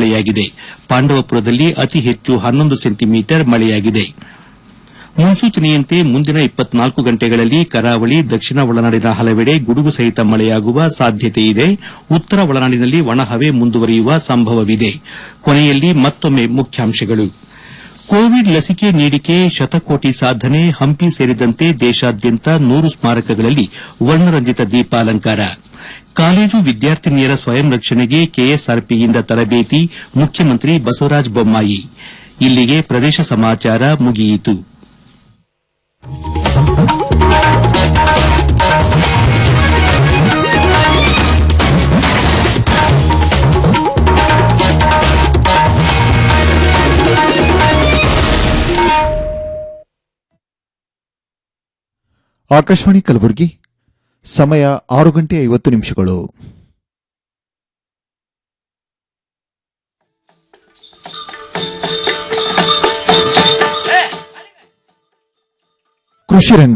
ಮಳೆಯಾಗಿದೆ ಪಾಂಡವಪುರದಲ್ಲಿ ಅತಿ ಹೆಚ್ಚು ಹನ್ನೊಂದು ಸೆಂಟಿಮೀಟರ್ ಮಳೆಯಾಗಿದೆ ಮುನ್ಸೂಚನೆಯಂತೆ ಮುಂದಿನ ಇಪ್ಪತ್ನಾಲ್ಕು ಗಂಟೆಗಳಲ್ಲಿ ಕರಾವಳಿ ದಕ್ಷಿಣ ಒಳನಾಡಿನ ಹಲವೆಡೆ ಗುಡುಗು ಸಹಿತ ಮಳೆಯಾಗುವ ಸಾಧ್ಯತೆಯಿದೆ ಉತ್ತರ ಒಳನಾಡಿನಲ್ಲಿ ಒಣಹವೆ ಮುಂದುವರಿಯುವ ಸಂಭವವಿದೆ ಕೊನೆಯಲ್ಲಿ ಮತ್ತೊಮ್ಮೆ ಮುಖ್ಯಾಂಶಗಳು ಕೋವಿಡ್ ಲಸಿಕೆ ನೀಡಿಕೆ ಶತಕೋಟಿ ಸಾಧನೆ ಹಂಪಿ ಸೇರಿದಂತೆ ದೇಶಾದ್ಯಂತ ನೂರು ಸ್ಮಾರಕಗಳಲ್ಲಿ ವರ್ಣರಂಜಿತ ದೀಪಾಲಂಕಾರ ಕಾಲೇಜು ವಿದ್ಯಾರ್ಥಿನಿಯರ ಸ್ವಯಂ ರಕ್ಷಣೆಗೆ ಕೆಎಸ್ಆರ್ಪಿಯಿಂದ ತರಬೇತಿ ಮುಖ್ಯಮಂತ್ರಿ ಬಸವರಾಜ ಬೊಮ್ಮಾಯಿ ಇಲ್ಲಿಗೆ ಪ್ರದೇಶ ಸಮಾಚಾರ ಮುಗಿಯಿತು ಆಕಾಶವಾಣಿ ಕಲಬುರಗಿ ಸಮಯ ಆರು ಗಂಟೆ ಐವತ್ತು ನಿಮಿಷಗಳು ಕೃಷಿ ರಂಗ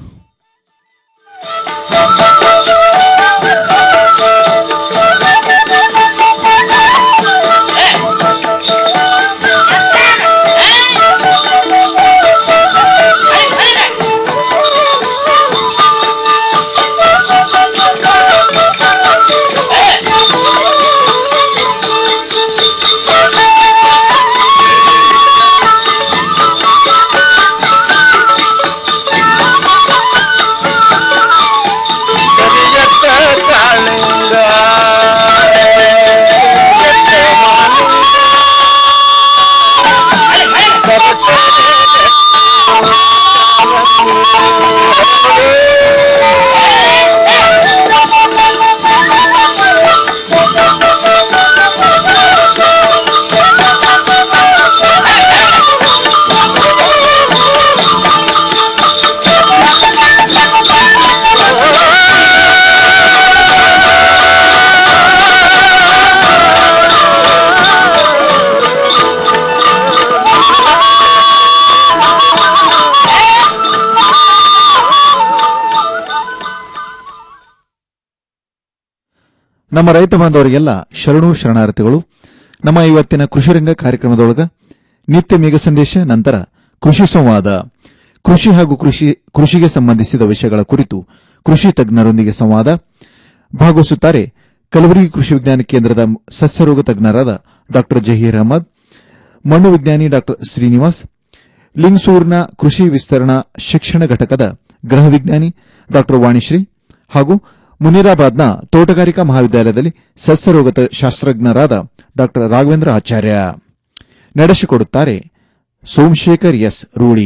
ನಮ್ಮ ರೈತ ಬಾಂಧವರಿಗೆಲ್ಲ ಶರಣು ಶರಣಾರ್ಥಿಗಳು ನಮ್ಮ ಇವತ್ತಿನ ಕೃಷಿ ರಂಗ ಕಾರ್ಯಕ್ರಮದೊಳಗ ನಿತ್ಯ ಮೇಘ ಸಂದೇಶ ನಂತರ ಕೃಷಿ ಸಂವಾದ ಕೃಷಿ ಹಾಗೂ ಕೃಷಿ ಕೃಷಿಗೆ ಸಂಬಂಧಿಸಿದ ವಿಷಯಗಳ ಕುರಿತು ಕೃಷಿ ತಜ್ಞರೊಂದಿಗೆ ಸಂವಾದ ಭಾಗವಹಿಸುತ್ತಾರೆ ಕಲಬುರಗಿ ಕೃಷಿ ವಿಜ್ಞಾನ ಕೇಂದ್ರದ ಸಸ್ಯರೋಗ ತಜ್ಞರಾದ ಡಾ ಜಹೀರ್ ಅಹಮದ್ ಮಣ್ಣು ವಿಜ್ಞಾನಿ ಡಾ ಶ್ರೀನಿವಾಸ್ ಲಿಂಗಸೂರ್ನ ಕೃಷಿ ವಿಸ್ತರಣಾ ಶಿಕ್ಷಣ ಘಟಕದ ಗೃಹ ವಿಜ್ಞಾನಿ ಡಾ ವಾಣಿಶ್ರೀ ಹಾಗೂ ಮುನಿರಾಬಾದ್ನ ತೋಟಗಾರಿಕಾ ಮಹಾವಿದ್ಯಾಲಯದಲ್ಲಿ ಸಸ್ಯರೋಗ ಶಾಸ್ತ್ರಜ್ಞರಾದ ಡಾ ರಾಘವೇಂದ್ರ ಆಚಾರ್ಯ ನಡೆಸಿಕೊಡುತ್ತಾರೆ ಸೋಮಶೇಖರ್ ಎಸ್ ರೂಳಿ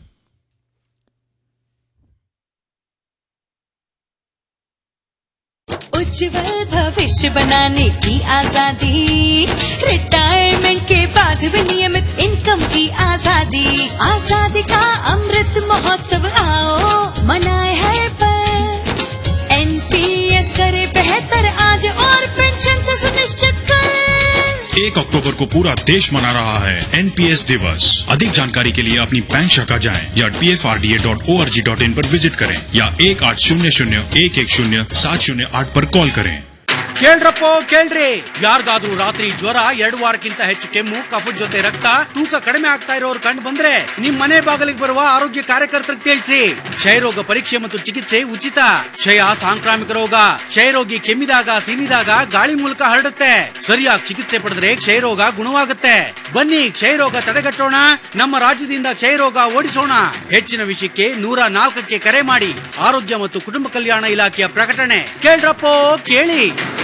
उज्जवल भविष्य बनाने की आजादी रिटायरमेंट के बाद भी नियमित इनकम की आजादी आजादी का अमृत महोत्सव आओ मनाए हर पल एनपीएस करे बेहतर आज और पेंशन से सुनिश्चित कर एक अक्टूबर को पूरा देश मना रहा है एनपीएस दिवस अधिक जानकारी के लिए अपनी बैंक शाखा जाएं या P F R D A dot O R G dot in पर विजिट करें या एक आठ शून्य शून्य एक एक शून्य सात शून्य आठ पर कॉल करें ಕೇಳ್ರಪ್ಪೋ ಕೇಳ್ರಿ ಯಾರಿಗಾದ್ರೂ ರಾತ್ರಿ ಜ್ವರ ಎರಡು ವಾರಕ್ಕಿಂತ ಹೆಚ್ಚು ಕೆಮ್ಮು ಕಫದ ಜೊತೆ ರಕ್ತ ತೂಕ ಕಡಿಮೆ ಆಗ್ತಾ ಇರೋರು ಕಂಡು ಬಂದ್ರೆ ನಿಮ್ ಮನೆ ಬಾಗಿಲಿಗೆ ಬರುವ ಆರೋಗ್ಯ ಕಾರ್ಯಕರ್ತರಿಗೆ ತಿಳಿಸಿ ಕ್ಷಯರೋಗ ಪರೀಕ್ಷೆ ಮತ್ತು ಚಿಕಿತ್ಸೆ ಉಚಿತ ಕ್ಷಯ ಸಾಂಕ್ರಾಮಿಕ ರೋಗ ಕ್ಷಯರೋಗಿ ಕೆಮ್ಮಿದಾಗ ಸೀನಿದಾಗ ಗಾಳಿ ಮೂಲಕ ಹರಡುತ್ತೆ ಸರಿಯಾಗಿ ಚಿಕಿತ್ಸೆ ಪಡೆದ್ರೆ ಕ್ಷಯರೋಗ ಗುಣವಾಗುತ್ತೆ ಬನ್ನಿ ಕ್ಷಯರೋಗ ತಡೆಗಟ್ಟೋಣ ನಮ್ಮ ರಾಜ್ಯದಿಂದ ಕ್ಷಯರೋಗ ಓಡಿಸೋಣ ಹೆಚ್ಚಿನ ವಿಷಯಕ್ಕೆ ನೂರ ನಾಲ್ಕಕ್ಕೆ ಕರೆ ಮಾಡಿ ಆರೋಗ್ಯ ಮತ್ತು ಕುಟುಂಬ ಕಲ್ಯಾಣ ಇಲಾಖೆಯ ಪ್ರಕಟಣೆ ಕೇಳ್ರಪ್ಪೋ ಕೇಳಿ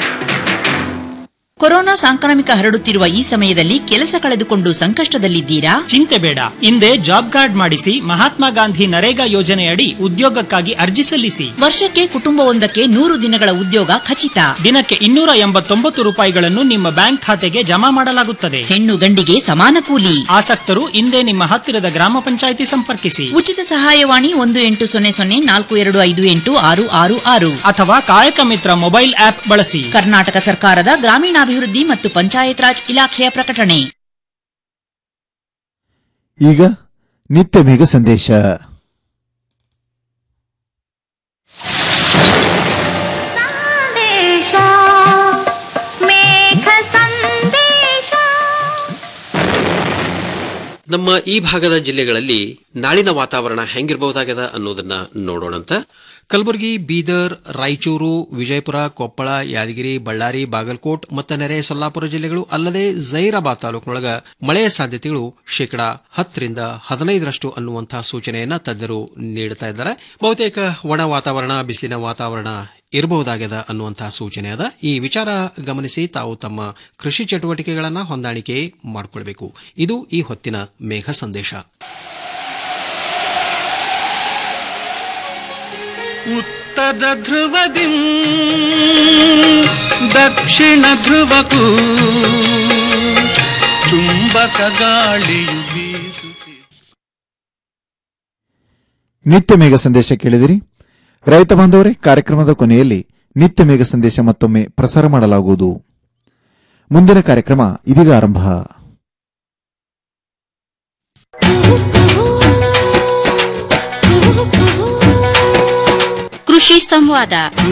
ಕೊರೋನಾ ಸಾಂಕ್ರಾಮಿಕ ಹರಡುತ್ತಿರುವ ಈ ಸಮಯದಲ್ಲಿ ಕೆಲಸ ಕಳೆದುಕೊಂಡು ಸಂಕಷ್ಟದಲ್ಲಿದ್ದೀರಾ ಚಿಂತೆ ಬೇಡ ಹಿಂದೆ ಜಾಬ್ ಕಾರ್ಡ್ ಮಾಡಿಸಿ ಮಹಾತ್ಮ ಗಾಂಧಿ ನರೇಗಾ ಯೋಜನೆಯಡಿ ಉದ್ಯೋಗಕ್ಕಾಗಿ ಅರ್ಜಿ ಸಲ್ಲಿಸಿ ವರ್ಷಕ್ಕೆ ಕುಟುಂಬವೊಂದಕ್ಕೆ ನೂರು ದಿನಗಳ ಉದ್ಯೋಗ ಖಚಿತ ದಿನಕ್ಕೆ ಇನ್ನೂರ ಎಂಬತ್ತೊಂಬತ್ತು ರೂಪಾಯಿಗಳನ್ನು ನಿಮ್ಮ ಬ್ಯಾಂಕ್ ಖಾತೆಗೆ ಜಮಾ ಮಾಡಲಾಗುತ್ತದೆ ಹೆಣ್ಣು ಗಂಡಿಗೆ ಸಮಾನ ಕೂಲಿ ಆಸಕ್ತರು ಹಿಂದೆ ನಿಮ್ಮ ಹತ್ತಿರದ ಗ್ರಾಮ ಪಂಚಾಯಿತಿ ಸಂಪರ್ಕಿಸಿ ಉಚಿತ ಸಹಾಯವಾಣಿ ಒಂದು ಎಂಟು ಸೊನ್ನೆ ಸೊನ್ನೆ ನಾಲ್ಕು ಎರಡು ಐದು ಎಂಟು ಆರು ಆರು ಆರು ಅಥವಾ ಕಾಯಕ ಮಿತ್ರ ಮೊಬೈಲ್ ಆಪ್ ಬಳಸಿ ಕರ್ನಾಟಕ ಸರ್ಕಾರದ ಗ್ರಾಮೀಣಾಭಿವೃದ್ಧಿ ಮತ್ತು ಪಂಚಾಯತ್ ರಾಜ್ ಇಲಾಖೆಯ ಪ್ರಕಟಣೆ ಈಗ ನಿತ್ಯ ಮೇಘ ಸಂದೇಶ ಸಂದೇಶ ಮೇಘ ಸಂದೇಶ ನಮ್ಮ ಈ ಭಾಗದ ಜಿಲ್ಲೆಗಳಲ್ಲಿ ನಾಳಿನ ವಾತಾವರಣ ಹೆಂಗಿರಬಹುದಾಗದ ಅನ್ನೋದನ್ನ ನೋಡೋಣಂತ ಕಲಬುರಗಿ ಬೀದರ್ ರಾಯಚೂರು ವಿಜಯಪುರ ಕೊಪ್ಪಳ ಯಾದಗಿರಿ ಬಳ್ಳಾರಿ ಬಾಗಲಕೋಟ್ ಮತ್ತು ನೆರೆ ಸೊಲ್ಲಾಪುರ ಜಿಲ್ಲೆಗಳು ಅಲ್ಲದೆ ಜೈರಾಬಾದ್ ತಾಲೂಕಿನೊಳಗ ಮಳೆಯ ಸಾಧ್ಯತೆಗಳು ಶೇಕಡಾ ಹತ್ತರಿಂದ ಹದಿನೈದರಷ್ಟು ಅನ್ನುವಂತಹ ಸೂಚನೆಯನ್ನ ತಜ್ಞರು ನೀಡುತ್ತಾ ಇದ್ದಾರೆ ಬಹುತೇಕ ಒಣ ವಾತಾವರಣ ಬಿಸಿಲಿನ ವಾತಾವರಣ ಇರಬಹುದಾಗ್ಯದ ಅನ್ನುವಂತಹ ಸೂಚನೆ ಅದ ಈ ವಿಚಾರ ಗಮನಿಸಿ ತಾವು ತಮ್ಮ ಕೃಷಿ ಚಟುವಟಿಕೆಗಳನ್ನ ಹೊಂದಾಣಿಕೆ ಮಾಡಿಕೊಳ್ಬೇಕು ಇದು ಈ ಹೊತ್ತಿನ ಮೇಘ ಸಂದೇಶ ಉತ್ತರ ಧ್ರುವದಿ ದಕ್ಷಿಣ ಧ್ರುವಕ್ಕೂ ಚುಂಬಕ ಗಾಳಿಯು ಬೀಸುತ್ತಿದೆ ನಿತ್ಯ ಮೇಘ ಸಂದೇಶ ಕೇಳಿದಿರಿ ರೈತ ಬಾಂಧವರೇ ಕಾರ್ಯಕ್ರಮದ ಕೊನೆಯಲ್ಲಿ ನಿತ್ಯ ಮೇಘ ಸಂದೇಶ ಮತ್ತೊಮ್ಮೆ ಪ್ರಸಾರ ಮಾಡಲಾಗುವುದು ಮುಂದಿನ ಕಾರ್ಯಕ್ರಮ ಇದೀಗ ಆರಂಭ ಕೃಷಿ ಸಂವಾದ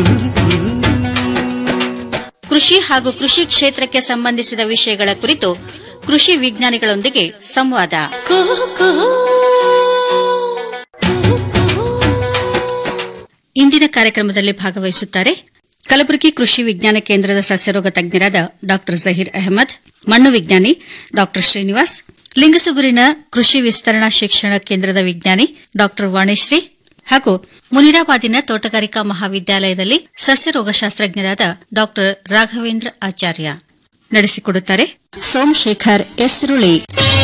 ಕೃಷಿ ಹಾಗೂ ಕೃಷಿ ಕ್ಷೇತ್ರಕ್ಕೆ ಸಂಬಂಧಿಸಿದ ವಿಷಯಗಳ ಕುರಿತು ಕೃಷಿ ವಿಜ್ಞಾನಿಗಳೊಂದಿಗೆ ಸಂವಾದ ಇಂದಿನ ಕಾರ್ಯಕ್ರಮದಲ್ಲಿ ಭಾಗವಹಿಸುತ್ತಾರೆ ಕಲಬುರಗಿ ಕೃಷಿ ವಿಜ್ಞಾನ ಕೇಂದ್ರದ ಸಸ್ಯರೋಗ ತಜ್ಞರಾದ ಡಾ ಜಹೀರ್ ಅಹಮದ್ ಮಣ್ಣು ವಿಜ್ಞಾನಿ ಡಾ ಶ್ರೀನಿವಾಸ್ ಲಿಂಗಸುಗೂರಿನ ಕೃಷಿ ವಿಸ್ತರಣಾ ಶಿಕ್ಷಣ ಕೇಂದ್ರದ ವಿಜ್ಞಾನಿ ಡಾ ವಾಣಿಶ್ರೀ ಹಾಗೂ ಮುನಿರಾಬಾದಿನ ತೋಟಗಾರಿಕಾ ಮಹಾವಿದ್ಯಾಲಯದಲ್ಲಿ ಸಸ್ಯರೋಗಶಾಸ್ತ್ರಜ್ಞರಾದ ಡಾ ರಾಘವೇಂದ್ರ ಆಚಾರ್ಯ ನಡೆಸಿಕೊಡುತ್ತಾರೆ ಸೋಮಶೇಖರ್ ಎಸ್ರುಳಿ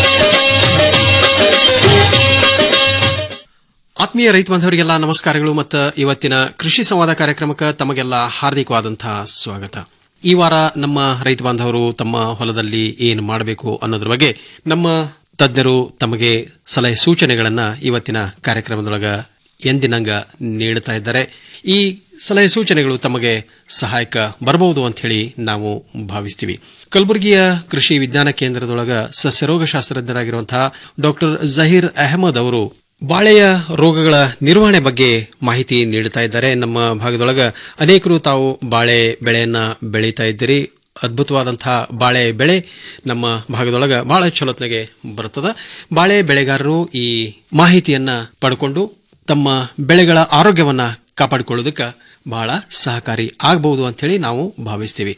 ಆತ್ಮೀಯ ರೈತ ಬಾಂಧವರಿಗೆಲ್ಲ ನಮಸ್ಕಾರಗಳು ಮತ್ತು ಇವತ್ತಿನ ಕೃಷಿ ಸಂವಾದ ಕಾರ್ಯಕ್ರಮಕ್ಕೆ ತಮಗೆಲ್ಲ ಹಾರ್ದಿಕವಾದಂತಹ ಸ್ವಾಗತ ಈ ವಾರ ನಮ್ಮ ರೈತ ಬಾಂಧವರು ತಮ್ಮ ಹೊಲದಲ್ಲಿ ಏನು ಮಾಡಬೇಕು ಅನ್ನೋದ್ರ ಬಗ್ಗೆ ನಮ್ಮ ತಜ್ಞರು ತಮಗೆ ಸಲಹೆ ಸೂಚನೆಗಳನ್ನ ಇವತ್ತಿನ ಕಾರ್ಯಕ್ರಮದೊಳಗ ಎಂದಿನಂಗ ನೀಡುತ್ತಾ ಇದ್ದಾರೆ ಈ ಸಲಹೆ ಸೂಚನೆಗಳು ತಮಗೆ ಸಹಾಯಕ ಬರಬಹುದು ಅಂತ ಹೇಳಿ ನಾವು ಭಾವಿಸ್ತೀವಿ ಕಲಬುರಗಿಯ ಕೃಷಿ ವಿಜ್ಞಾನ ಕೇಂದ್ರದೊಳಗ ಸಸ್ಯರೋಗಶಾಸ್ತ್ರಜ್ಞರಾಗಿರುವಂತಹ ಡಾಕ್ಟರ್ ಜಹೀರ್ ಅಹಮದ್ ಅವರು ಬಾಳೆಯ ರೋಗಗಳ ನಿರ್ವಹಣೆ ಬಗ್ಗೆ ಮಾಹಿತಿ ನೀಡುತ್ತಾ ಇದ್ದಾರೆ ನಮ್ಮ ಭಾಗದೊಳಗ ಅನೇಕರು ತಾವು ಬಾಳೆ ಬೆಳೆಯನ್ನ ಬೆಳೀತಾ ಇದ್ದೀರಿ ಅದ್ಭುತವಾದಂತಹ ಬಾಳೆ ಬೆಳೆ ನಮ್ಮ ಭಾಗದೊಳಗ ಬಹಳ ಚಲೋತ್ನಾಗೆ ಬರುತ್ತದೆ ಬಾಳೆ ಬೆಳೆಗಾರರು ಈ ಮಾಹಿತಿಯನ್ನ ಪಡ್ಕೊಂಡು ತಮ್ಮ ಬೆಳೆಗಳ ಆರೋಗ್ಯವನ್ನ ಕಾಪಾಡಿಕೊಳ್ಳೋದಕ್ಕೆ ಬಹಳ ಸಹಕಾರಿ ಆಗಬಹುದು ಅಂತ ಹೇಳಿ ನಾವು ಭಾವಿಸ್ತೀವಿ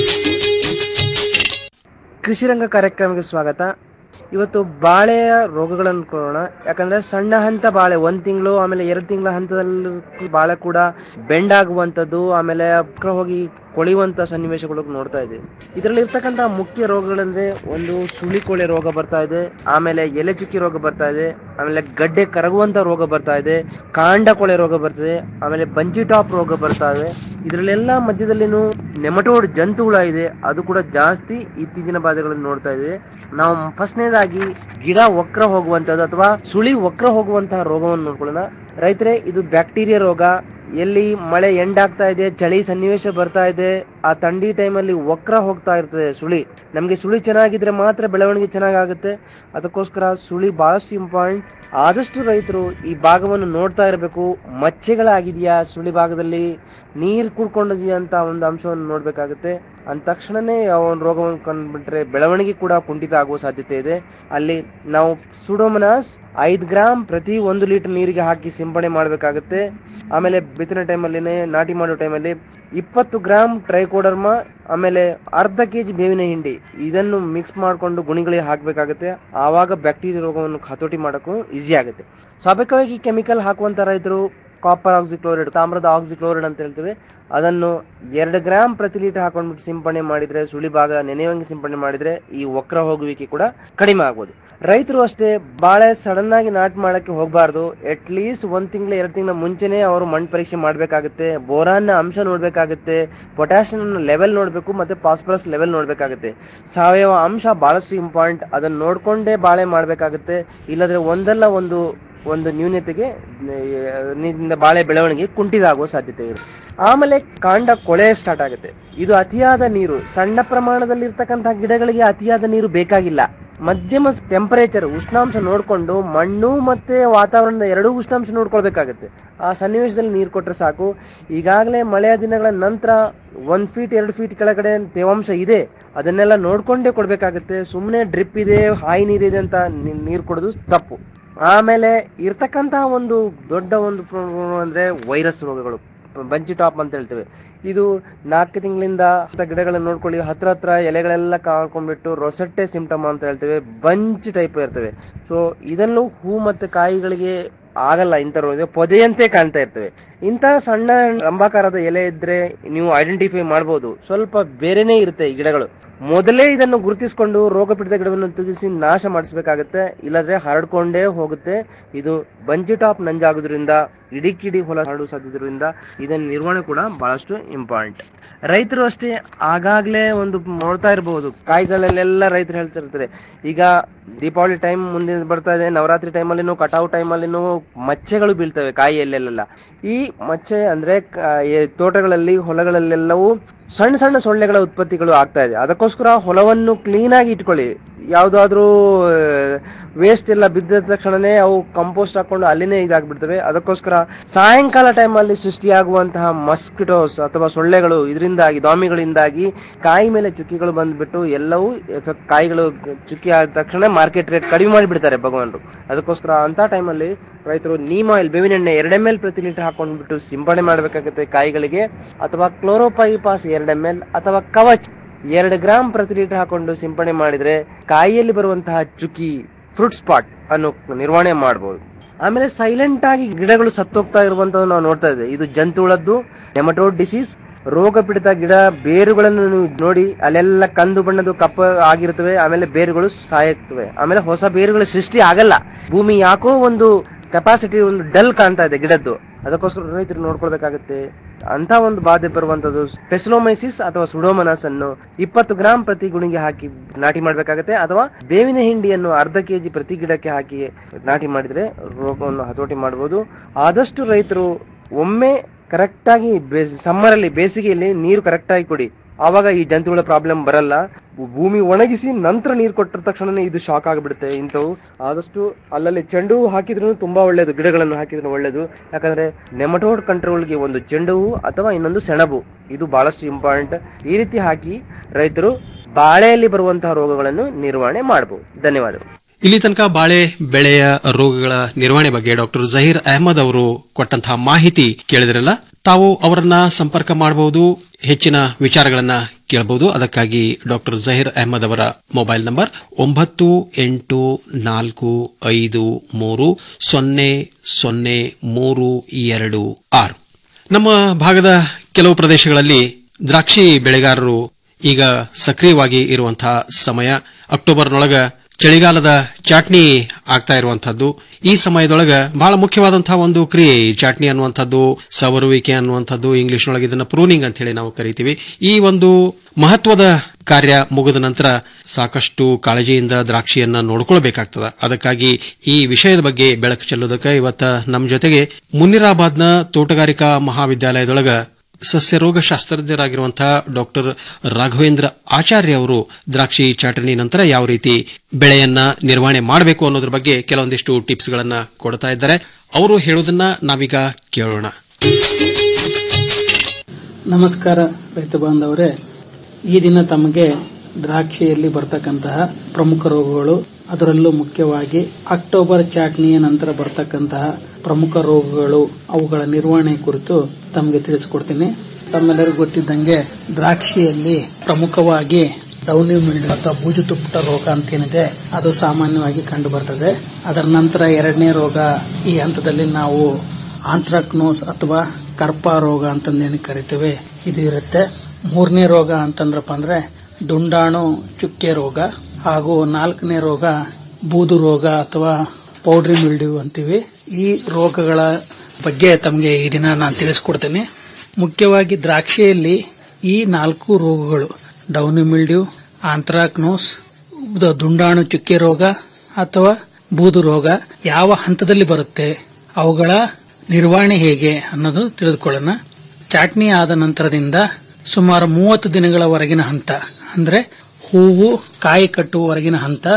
ಕೃಷಿರಂಗ ಕಾರ್ಯಕ್ರಮಕ್ಕೆ ಸ್ವಾಗತ ಇವತ್ತು ಬಾಳೆಯ ರೋಗಗಳನ್ನು ಕೊಡೋಣ ಯಾಕಂದ್ರೆ ಸಣ್ಣ ಹಂತ ಬಾಳೆ ಒಂದ್ ತಿಂಗಳು ಆಮೇಲೆ ಎರಡು ತಿಂಗಳ ಹಂತದಲ್ಲಿ ಬಾಳೆ ಕೂಡ ಬೆಂಡ್ ಆಗುವಂತದ್ದು ಆಮೇಲೆ ಅಕ್ರ ಹೋಗಿ ಕೊಳೆಯುವಂತ ಸನ್ನಿವೇಶಗಳು ನೋಡ್ತಾ ಇದ್ದೀವಿ ಇದರಲ್ಲಿ ಇರ್ತಕ್ಕಂತ ಮುಖ್ಯ ರೋಗಗಳಂದ್ರೆ ಒಂದು ಸುಳಿಕೊಳೆ ರೋಗ ಬರ್ತಾ ಇದೆ ಆಮೇಲೆ ಎಲೆ ಚುಕ್ಕಿ ರೋಗ ಬರ್ತಾ ಇದೆ ಆಮೇಲೆ ಗಡ್ಡೆ ಕರಗುವಂತ ರೋಗ ಬರ್ತಾ ಇದೆ ಕಾಂಡ ಕೊಳೆ ರೋಗ ಬರ್ತದೆ ಆಮೇಲೆ ಬಂಜಿ ಟಾಪ್ ರೋಗ ಬರ್ತಾ ಇದೆ ಇದರಲ್ಲೆಲ್ಲ ಮಧ್ಯದಲ್ಲಿನೂ ನೆಮಟೋಡ್ ಜಂತುಹುಳ ಇದೆ ಅದು ಕೂಡ ಜಾಸ್ತಿ ಇತ್ತೀಚಿನ ಬಾಧೆಗಳನ್ನು ನೋಡ್ತಾ ಇದ್ವಿ ನಾವು ಫಸ್ಟ್ನೇದಾಗಿ ಗಿಡ ವಕ್ರ ಹೋಗುವಂತದ್ದು ಅಥವಾ ಸುಳಿ ವಕ್ರ ಹೋಗುವಂತಹ ರೋಗವನ್ನು ನೋಡ್ಕೊಳ್ಳೋಣ ರೈತರೇ ಇದು ಬ್ಯಾಕ್ಟೀರಿಯಾ ರೋಗ ಎಲ್ಲಿ ಮಳೆ ಎಂಡ್ ಆಗ್ತಾ ಇದೆ ಚಳಿ ಸನ್ನಿವೇಶ ಬರ್ತಾ ಇದೆ ಆ ಥಂಡಿ ಟೈಮಲ್ಲಿ ವಕ್ರ ಹೋಗ್ತಾ ಇರ್ತದೆ ಸುಳಿ ನಮಗೆ ಸುಳಿ ಚೆನ್ನಾಗಿದ್ರೆ ಮಾತ್ರ ಬೆಳವಣಿಗೆ ಚೆನ್ನಾಗಾಗುತ್ತೆ ಅದಕ್ಕೋಸ್ಕರ ಸುಳಿ ಬಹಳಷ್ಟು ಇಂಪಾರ್ಟೆಂಟ್ ಆದಷ್ಟು ರೈತರು ಈ ಭಾಗವನ್ನು ನೋಡ್ತಾ ಇರಬೇಕು ಮಚ್ಚೆಗಳಾಗಿದೆಯಾ ಸುಳಿ ಭಾಗದಲ್ಲಿ ನೀರು ಕುಡ್ಕೊಂಡಿದೆಯಾ ಅಂತ ಒಂದು ಅಂಶವನ್ನು ನೋಡ್ಬೇಕಾಗುತ್ತೆ ಅಂದ ತಕ್ಷಣನೇ ಆ ಒಂದು ರೋಗವನ್ನು ಕಂಡುಬಿಟ್ರೆ ಬೆಳವಣಿಗೆ ಕೂಡ ಕುಂಠಿತ ಆಗುವ ಸಾಧ್ಯತೆ ಇದೆ ಅಲ್ಲಿ ನಾವು ಸುಡೋಮನಾಸ್ ಐದು ಗ್ರಾಮ್ ಪ್ರತಿ ಒಂದು ಲೀಟರ್ ನೀರಿಗೆ ಹಾಕಿ ಸಿಂಪಡಣೆ ಮಾಡಬೇಕಾಗುತ್ತೆ ಆಮೇಲೆ ಬಿತ್ತನೆ ಟೈಮಲ್ಲಿ ನಾಟಿ ಮಾಡೋ ಟೈಮಲ್ಲಿ ಇಪ್ಪತ್ತು ಗ್ರಾಮ್ ಟ್ರೈಕೋಡರ್ಮ ಆಮೇಲೆ ಅರ್ಧ ಕೆಜಿ ಬೇವಿನ ಹಿಂಡಿ ಇದನ್ನು ಮಿಕ್ಸ್ ಮಾಡಿಕೊಂಡು ಗುಣಿಗಳಿಗೆ ಹಾಕಬೇಕಾಗುತ್ತೆ ಆವಾಗ ಬ್ಯಾಕ್ಟೀರಿಯಾ ರೋಗವನ್ನು ಹತೋಟಿ ಮಾಡೋಕ್ಕೂ ಈಸಿ ಆಗುತ್ತೆ ಸ್ವಾಭಾವಿಕವಾಗಿ ಕೆಮಿಕಲ್ ಹಾಕುವಂತ ರೈತರು ಕಾಪರ್ ಆಕ್ಸಿಕ್ಲೋರೈಡ್ ತಾಮ್ರದ ಆಕ್ಸಿಕ್ಲೋರೈಡ್ ಅಂತ ಹೇಳ್ತೀವಿ ಅದನ್ನು ಎರಡು ಗ್ರಾಮ್ ಪ್ರತಿ ಲೀಟರ್ ಹಾಕೊಂಡ್ಬಿಟ್ಟು ಸಿಂಪಡಣೆ ಮಾಡಿದ್ರೆ ಸುಳಿ ಭಾಗ ನೆನೆಯುವಂಗೆ ಸಿಂಪಡಣೆ ಮಾಡಿದ್ರೆ ಈ ವಕ್ರ ಹೋಗುವಿಕೆ ಕೂಡ ಕಡಿಮೆ ಆಗ್ಬೋದು ರೈತರು ಅಷ್ಟೇ ಬಾಳೆ ಸಡನ್ ಆಗಿ ನಾಟಿ ಮಾಡಕ್ಕೆ ಹೋಗಬಾರ್ದು ಅಟ್ ಲೀಸ್ಟ್ ಒಂದ್ ತಿಂಗಳ ಎರಡು ತಿಂಗಳ ಮುಂಚೆನೆ ಅವರು ಮಣ್ಣು ಪರೀಕ್ಷೆ ಮಾಡ್ಬೇಕಾಗುತ್ತೆ ಬೋರಾನ್ ಅಂಶ ನೋಡ್ಬೇಕಾಗುತ್ತೆ ಪೊಟ್ಯಾಷಿಯಂ ಲೆವೆಲ್ ನೋಡ್ಬೇಕು ಮತ್ತೆ ಫಾಸ್ಫರಸ್ ಲೆವೆಲ್ ನೋಡ್ಬೇಕಾಗುತ್ತೆ ಸಾವಯವ ಅಂಶ ಬಹಳಷ್ಟು ಇಂಪಾರ್ಟೆಂಟ್ ಅದನ್ನ ನೋಡ್ಕೊಂಡೇ ಬಾಳೆ ಮಾಡ್ಬೇಕಾಗುತ್ತೆ ಇಲ್ಲದ್ರೆ ಒಂದಲ್ಲ ಒಂದು ಒಂದು ನ್ಯೂನತೆಗೆ ನಿಂದ ಬಾಳೆ ಬೆಳವಣಿಗೆ ಕುಂಠಿತ ಆಗುವ ಸಾಧ್ಯತೆ ಇರುತ್ತೆ ಆಮೇಲೆ ಕಾಂಡ ಕೊಳೆ ಸ್ಟಾರ್ಟ್ ಆಗುತ್ತೆ ಇದು ಅತಿಯಾದ ನೀರು ಸಣ್ಣ ಪ್ರಮಾಣದಲ್ಲಿ ಇರ್ತಕ್ಕಂತಹ ಗಿಡಗಳಿಗೆ ಅತಿಯಾದ ನೀರು ಬೇಕಾಗಿಲ್ಲ ಮಧ್ಯಮ ಟೆಂಪರೇಚರ್ ಉಷ್ಣಾಂಶ ನೋಡ್ಕೊಂಡು ಮಣ್ಣು ಮತ್ತೆ ವಾತಾವರಣದ ಎರಡೂ ಉಷ್ಣಾಂಶ ನೋಡ್ಕೊಳ್ಬೇಕಾಗತ್ತೆ ಆ ಸನ್ನಿವೇಶದಲ್ಲಿ ನೀರು ಕೊಟ್ರೆ ಸಾಕು ಈಗಾಗಲೇ ಮಳೆಯ ದಿನಗಳ ನಂತರ ಒಂದ್ ಫೀಟ್ ಎರಡು ಫೀಟ್ ಕೆಳಗಡೆ ತೇವಾಂಶ ಇದೆ ಅದನ್ನೆಲ್ಲ ನೋಡ್ಕೊಂಡೇ ಕೊಡ್ಬೇಕಾಗತ್ತೆ ಸುಮ್ಮನೆ ಡ್ರಿಪ್ ಇದೆ ಹಾಯಿ ನೀರಿದೆ ಅಂತ ನೀರು ಕೊಡೋದು ತಪ್ಪು ಆಮೇಲೆ ಇರ್ತಕ್ಕಂತಹ ಒಂದು ದೊಡ್ಡ ಒಂದು ಪ್ರಾಬ್ಲಮ್ ಅಂದ್ರೆ ವೈರಸ್ ರೋಗಗಳು ಬಂಚಿ ಟಾಪ್ ಅಂತ ಹೇಳ್ತೇವೆ ಇದು ನಾಲ್ಕು ತಿಂಗಳಿಂದ ಗಿಡಗಳನ್ನ ನೋಡ್ಕೊಳ್ಳಿ ಹತ್ರ ಹತ್ರ ಎಲೆಗಳೆಲ್ಲ ಕಾಳ್ಕೊಂಡ್ಬಿಟ್ಟು ರೊಸೆಟ್ಟೆ ಸಿಂಪ್ಟಮ್ ಅಂತ ಹೇಳ್ತೇವೆ ಬಂಚ್ ಟೈಪ್ ಇರ್ತವೆ ಸೊ ಇದನ್ನು ಹೂ ಮತ್ತೆ ಕಾಯಿಗಳಿಗೆ ಆಗಲ್ಲ ಇಂಥ ರೋಗ ಪೊದೆಯಂತೆ ಕಾಣ್ತಾ ಇರ್ತವೆ ಇಂತಹ ಸಣ್ಣ ಅಂಬಾಕಾರದ ಎಲೆ ಇದ್ರೆ ನೀವು ಐಡೆಂಟಿಫೈ ಮಾಡಬಹುದು ಸ್ವಲ್ಪ ಬೇರೆನೇ ಇರುತ್ತೆ ಈ ಗಿಡಗಳು ಮೊದಲೇ ಇದನ್ನು ಗುರುತಿಸಿಕೊಂಡು ರೋಗ ಪೀಡಿತ ಗಿಡವನ್ನು ತೆಗೆಸಿ ನಾಶ ಮಾಡಿಸ್ಬೇಕಾಗತ್ತೆ ಇಲ್ಲದ್ರೆ ಹರಡ್ಕೊಂಡೇ ಹೋಗುತ್ತೆ ಇದು ಬಂಜಿ ಟಾಪ್ ನಂಜಾಗೋದ್ರಿಂದ ಇಡೀ ಕಿಡಿ ಹೊಲ ಹರಡುವ ಸಾಧ್ಯತೆಯಿಂದ ಇದನ್ನ ನಿರ್ವಹಣೆ ಕೂಡ ಬಹಳಷ್ಟು ಇಂಪಾರ್ಟೆಂಟ್ ರೈತರು ಅಷ್ಟೇ ಆಗಾಗ್ಲೇ ಒಂದು ನೋಡ್ತಾ ಇರಬಹುದು ಕಾಯಿಗಳಲ್ಲೆಲ್ಲ ರೈತರು ಹೇಳ್ತಿರ್ತಾರೆ ಈಗ ದೀಪಾವಳಿ ಟೈಮ್ ಮುಂದೆ ಬರ್ತಾ ಇದೆ ನವರಾತ್ರಿ ಟೈಮಲ್ಲಿನೂ ಕಟಾವು ಟೈಮಲ್ಲಿನೂ ಮಚ್ಚೆಗಳು ಬೀಳ್ತವೆ ಕಾಯಿಯಲ್ಲೆಲ್ಲ ಈ ಮಚ್ಚೆ ಅಂದ್ರೆ ಕ- ಈ ತೋಟಗಳಲ್ಲಿ ಹೊಲಗಳಲ್ಲೆಲ್ಲವೂ ಸಣ್ಣ ಸಣ್ಣ ಸೊಳ್ಳೆಗಳ ಉತ್ಪತ್ತಿಗಳು ಆಗ್ತಾ ಇದೆ ಅದಕ್ಕೋಸ್ಕರ ಹೊಲವನ್ನು ಕ್ಲೀನ್ ಆಗಿ ಇಟ್ಕೊಳ್ಳಿ ಯಾವ್ದಾದ್ರೂ ವೇಸ್ಟ್ ಎಲ್ಲ ಬಿದ್ದ ತಕ್ಷಣನೇ ಅವು ಕಂಪೋಸ್ಟ್ ಹಾಕೊಂಡು ಅಲ್ಲಿನೇ ಇದಾಗ್ಬಿಡ್ತವೆ ಅದಕ್ಕೋಸ್ಕರ ಸಾಯಂಕಾಲ ಟೈಮಲ್ಲಿ ಸೃಷ್ಟಿಯಾಗುವಂತಹ ಮಸ್ಕಿಟೋಸ್ ಅಥವಾ ಸೊಳ್ಳೆಗಳು ಇದರಿಂದಾಗಿ ದಾಮಿಗಳಿಂದಾಗಿ ಕಾಯಿ ಮೇಲೆ ಚುಕ್ಕಿಗಳು ಬಂದ್ಬಿಟ್ಟು ಎಲ್ಲವೂ ಎಫೆಕ್ಟ್ ಕಾಯಿಗಳು ಚುಕ್ಕಿ ಆದ ತಕ್ಷಣ ಮಾರ್ಕೆಟ್ ರೇಟ್ ಕಡಿಮೆ ಮಾಡಿಬಿಡ್ತಾರೆ ಭಗವಾನರು ಅದಕ್ಕೋಸ್ಕರ ಅಂತ ಟೈಮಲ್ಲಿ ರೈತರು ನೀಮ್ ಆಯಿಲ್ ಬೇವಿನ ಎಣ್ಣೆ ಎರಡು ಎಮ್ ಎಲ್ ಪ್ರತಿ ಲೀಟರ್ ಹಾಕೊಂಡ್ಬಿಟ್ಟು ಸಿಂಪಡಣೆ ಮಾಡಬೇಕಾಗುತ್ತೆ ಕಾಯಿಗಳಿಗೆ ಅಥವಾ ಕ್ಲೋರೋಪೈಪಾಸ್ ಎರಡು ಎಮ್ ಎಲ್ ಅಥವಾ ಕವಚ್ ಎರಡು ಗ್ರಾಮ್ ಪ್ರತಿ ಲೀಟರ್ ಹಾಕೊಂಡು ಸಿಂಪಡಣೆ ಮಾಡಿದ್ರೆ ಕಾಯಿಯಲ್ಲಿ ಬರುವಂತಹ ಚುಕ್ಕಿ ಫ್ರೂಟ್ ಸ್ಪಾಟ್ ಅನ್ನು ನಿರ್ವಹಣೆ ಮಾಡಬಹುದು ಆಮೇಲೆ ಸೈಲೆಂಟ್ ಆಗಿ ಗಿಡಗಳು ಸತ್ತೋಗ್ತಾ ಇರುವಂತದ್ದು ನಾವು ನೋಡ್ತಾ ಇದ್ದೇವೆ ಇದು ಜಂತುಳದ್ದು ನೆಮಟೋಡ್ ಡಿಸೀಸ್ ರೋಗ ಪೀಡಿತ ಗಿಡ ಬೇರುಗಳನ್ನು ನೀವು ನೋಡಿ ಅಲ್ಲೆಲ್ಲ ಕಂದು ಬಣ್ಣದ ಕಪ್ಪ ಆಗಿರ್ತವೆ ಆಮೇಲೆ ಬೇರುಗಳು ಸಾಯುತ್ತವೆ ಆಮೇಲೆ ಹೊಸ ಬೇರುಗಳು ಸೃಷ್ಟಿ ಆಗಲ್ಲ ಭೂಮಿ ಯಾಕೋ ಒಂದು ಕೆಪಾಸಿಟಿ ಒಂದು ಡಲ್ ಕಾಣ್ತಾ ಇದೆ ಗಿಡದ್ದು ಅದಕ್ಕೋಸ್ಕರ ರೈತರು ನೋಡ್ಕೊಳ್ಬೇಕಾಗುತ್ತೆ ಅಂತ ಒಂದು ಬಾಧೆ ಬರುವಂತದ್ದು ಸ್ಪೆಸಿಲೋಮೈಸಿಸ್ ಅಥವಾ ಸುಡೋಮನಸ್ ಅನ್ನು ಇಪ್ಪತ್ತು ಗ್ರಾಂ ಪ್ರತಿ ಗುಣಿಗೆ ಹಾಕಿ ನಾಟಿ ಮಾಡ್ಬೇಕಾಗತ್ತೆ ಅಥವಾ ಬೇವಿನ ಹಿಂಡಿಯನ್ನು ಅರ್ಧ ಕೆಜಿ ಪ್ರತಿ ಗಿಡಕ್ಕೆ ಹಾಕಿ ನಾಟಿ ಮಾಡಿದ್ರೆ ರೋಗವನ್ನು ಹತೋಟಿ ಮಾಡಬಹುದು ಆದಷ್ಟು ರೈತರು ಒಮ್ಮೆ ಕರೆಕ್ಟ್ ಆಗಿ ಸಮ್ಮರ್ ಅಲ್ಲಿ ಬೇಸಿಗೆಯಲ್ಲಿ ನೀರು ಕರೆಕ್ಟ್ ಆಗಿ ಕೊಡಿ ಆವಾಗ ಈ ಜಂತುಗಳ ಪ್ರಾಬ್ಲಮ್ ಬರಲ್ಲ ಭೂಮಿ ಒಣಗಿಸಿ ನಂತರ ನೀರು ಕೊಟ್ಟ ತಕ್ಷಣನೇ ಇದು ಶಾಕ್ ಆಗಿಬಿಡುತ್ತೆ ಇಂಥವು ಆದಷ್ಟು ಅಲ್ಲಲ್ಲಿ ಚೆಂಡು ಹೂ ಹಾಕಿದ್ರು ತುಂಬಾ ಒಳ್ಳೇದು ಗಿಡಗಳನ್ನು ಹಾಕಿದ್ರು ಒಳ್ಳೇದು ಯಾಕಂದ್ರೆ ನೆಮಟೋಡ್ ಕಂಟ್ರೋಲ್ಗೆ ಒಂದು ಚೆಂಡು ಹೂ ಅಥವಾ ಇನ್ನೊಂದು ಸೆಣಬು ಇದು ಬಹಳಷ್ಟು ಇಂಪಾರ್ಟೆಂಟ್ ಈ ರೀತಿ ಹಾಕಿ ರೈತರು ಬಾಳೆಯಲ್ಲಿ ಬರುವಂತಹ ರೋಗಗಳನ್ನು ನಿರ್ವಹಣೆ ಮಾಡಬಹುದು ಧನ್ಯವಾದಗಳು ಇಲ್ಲಿ ತನಕ ಬಾಳೆ ಬೆಳೆಯ ರೋಗಗಳ ನಿರ್ವಹಣೆ ಬಗ್ಗೆ ಡಾಕ್ಟರ್ ಜಹೀರ್ ಅಹಮದ್ ಅವರು ಕೊಟ್ಟಂತಹ ಮಾಹಿತಿ ಕೇಳಿದ್ರಲ್ಲ ತಾವು ಅವರನ್ನ ಸಂಪರ್ಕ ಮಾಡಬಹುದು ಹೆಚ್ಚಿನ ವಿಚಾರಗಳನ್ನ ಕೇಳಬಹುದು ಅದಕ್ಕಾಗಿ ಡಾಕ್ಟರ್ ಜಹೀರ್ ಅಹಮದ್ ಅವರ ಮೊಬೈಲ್ ನಂಬರ್ ಒಂಬತ್ತು ಎಂಟು ನಾಲ್ಕು ಐದು ಮೂರು ಸೊನ್ನೆ ಸೊನ್ನೆ ಮೂರು ಎರಡು ಆರು ನಮ್ಮ ಭಾಗದ ಕೆಲವು ಪ್ರದೇಶಗಳಲ್ಲಿ ದ್ರಾಕ್ಷಿ ಬೆಳೆಗಾರರು ಈಗ ಸಕ್ರಿಯವಾಗಿ ಇರುವಂತಹ ಸಮಯ ಅಕ್ಟೋಬರ್ನೊಳಗ ಚಳಿಗಾಲದ ಚಾಟ್ನಿ ಆಗ್ತಾ ಇರುವಂತಹದ್ದು ಈ ಸಮಯದೊಳಗ ಬಹಳ ಮುಖ್ಯವಾದಂತಹ ಒಂದು ಕ್ರಿಯೆ ಈ ಚಾಟ್ನಿ ಅನ್ನುವಂಥದ್ದು ಸವರುವಿಕೆ ಅನ್ನುವಂಥದ್ದು ಇಂಗ್ಲಿಷ್ನೊಳಗೆ ಇದನ್ನ ಪ್ರೂನಿಂಗ್ ಅಂತ ಹೇಳಿ ನಾವು ಕರಿತೀವಿ ಈ ಒಂದು ಮಹತ್ವದ ಕಾರ್ಯ ಮುಗಿದ ನಂತರ ಸಾಕಷ್ಟು ಕಾಳಜಿಯಿಂದ ದ್ರಾಕ್ಷಿಯನ್ನ ನೋಡ್ಕೊಳ್ಬೇಕಾಗ್ತದ ಅದಕ್ಕಾಗಿ ಈ ವಿಷಯದ ಬಗ್ಗೆ ಬೆಳಕು ಚೆಲ್ಲೋದಕ್ಕೆ ಇವತ್ತ ನಮ್ಮ ಜೊತೆಗೆ ಮುನಿರಾಬಾದ್ನ ತೋಟಗಾರಿಕಾ ಮಹಾವಿದ್ಯಾಲಯದೊಳಗ ಸಸ್ಯರೋಗ ಶಾಸ್ತ್ರಜ್ಞರಾಗಿರುವಂತಹ ಡಾಕ್ಟರ್ ರಾಘವೇಂದ್ರ ಆಚಾರ್ಯ ಅವರು ದ್ರಾಕ್ಷಿ ಚಾಟನಿ ನಂತರ ಯಾವ ರೀತಿ ಬೆಳೆಯನ್ನ ನಿರ್ವಹಣೆ ಮಾಡಬೇಕು ಅನ್ನೋದ್ರ ಬಗ್ಗೆ ಕೆಲವೊಂದಿಷ್ಟು ಟಿಪ್ಸ್ ಗಳನ್ನ ಕೊಡ್ತಾ ಇದ್ದಾರೆ ಅವರು ಹೇಳೋದನ್ನ ನಾವೀಗ ಕೇಳೋಣ ನಮಸ್ಕಾರ ರೈತ ಬಾಂಧವರೇ ಈ ದಿನ ತಮಗೆ ದ್ರಾಕ್ಷಿಯಲ್ಲಿ ಬರ್ತಕ್ಕಂತಹ ಪ್ರಮುಖ ರೋಗಗಳು ಅದರಲ್ಲೂ ಮುಖ್ಯವಾಗಿ ಅಕ್ಟೋಬರ್ ಚಾಟ್ನಿಯ ನಂತರ ಬರ್ತಕ್ಕಂತಹ ಪ್ರಮುಖ ರೋಗಗಳು ಅವುಗಳ ನಿರ್ವಹಣೆ ಕುರಿತು ತಮಗೆ ತಿಳಿಸಿಕೊಡ್ತೀನಿ ತಮ್ಮೆಲ್ಲರಿಗೂ ಗೊತ್ತಿದ್ದಂಗೆ ದ್ರಾಕ್ಷಿಯಲ್ಲಿ ಪ್ರಮುಖವಾಗಿ ಡೌನಿ ಮಿಲ್ಡ್ ಅಥವಾ ಬೂಜು ತುಪ್ಪಟ ರೋಗ ಅಂತ ಏನಿದೆ ಅದು ಸಾಮಾನ್ಯವಾಗಿ ಕಂಡು ಬರ್ತದೆ ಅದರ ನಂತರ ಎರಡನೇ ರೋಗ ಈ ಹಂತದಲ್ಲಿ ನಾವು ಆಂಥ್ರಾಕ್ನೋಸ್ ಅಥವಾ ಕರ್ಪ ರೋಗ ಅಂತಂದೇನು ಕರಿತೇವೆ ಇದು ಇರುತ್ತೆ ಮೂರನೇ ರೋಗ ಅಂತಂದ್ರಪ್ಪ ಅಂದ್ರೆ ದುಂಡಾಣು ಚುಕ್ಕೆ ರೋಗ ಹಾಗೂ ನಾಲ್ಕನೇ ರೋಗ ಬೂದು ರೋಗ ಅಥವಾ ಪೌಡ್ರಿ ಮಿಲ್ಡ್ಯೂ ಅಂತೀವಿ ಈ ರೋಗಗಳ ಬಗ್ಗೆ ತಮಗೆ ಈ ದಿನ ನಾನು ತಿಳಿಸ್ಕೊಡ್ತೇನೆ ಮುಖ್ಯವಾಗಿ ದ್ರಾಕ್ಷಿಯಲ್ಲಿ ಈ ನಾಲ್ಕು ರೋಗಗಳು ಡೌನಿ ಮಿಲ್ಡ್ಯೂ ಆಂಥ್ರಾಕ್ನೋಸ್ ದ- ದುಂಡಾಣು ಚುಕ್ಕೆ ರೋಗ ಅಥವಾ ಬೂದು ರೋಗ ಯಾವ ಹಂತದಲ್ಲಿ ಬರುತ್ತೆ ಅವುಗಳ ನಿರ್ವಹಣೆ ಹೇಗೆ ಅನ್ನೋದು ತಿಳಿದುಕೊಳ್ಳೋಣ ಚಾಟ್ನಿ ಆದ ನಂತರದಿಂದ ಸುಮಾರು ಮೂವತ್ತು ದಿನಗಳವರೆಗಿನ ಹಂತ ಅಂದ್ರೆ ಹೂವು ಕಾಯಿ ಕಟ್ಟುವವರೆಗಿನ ಹಂತ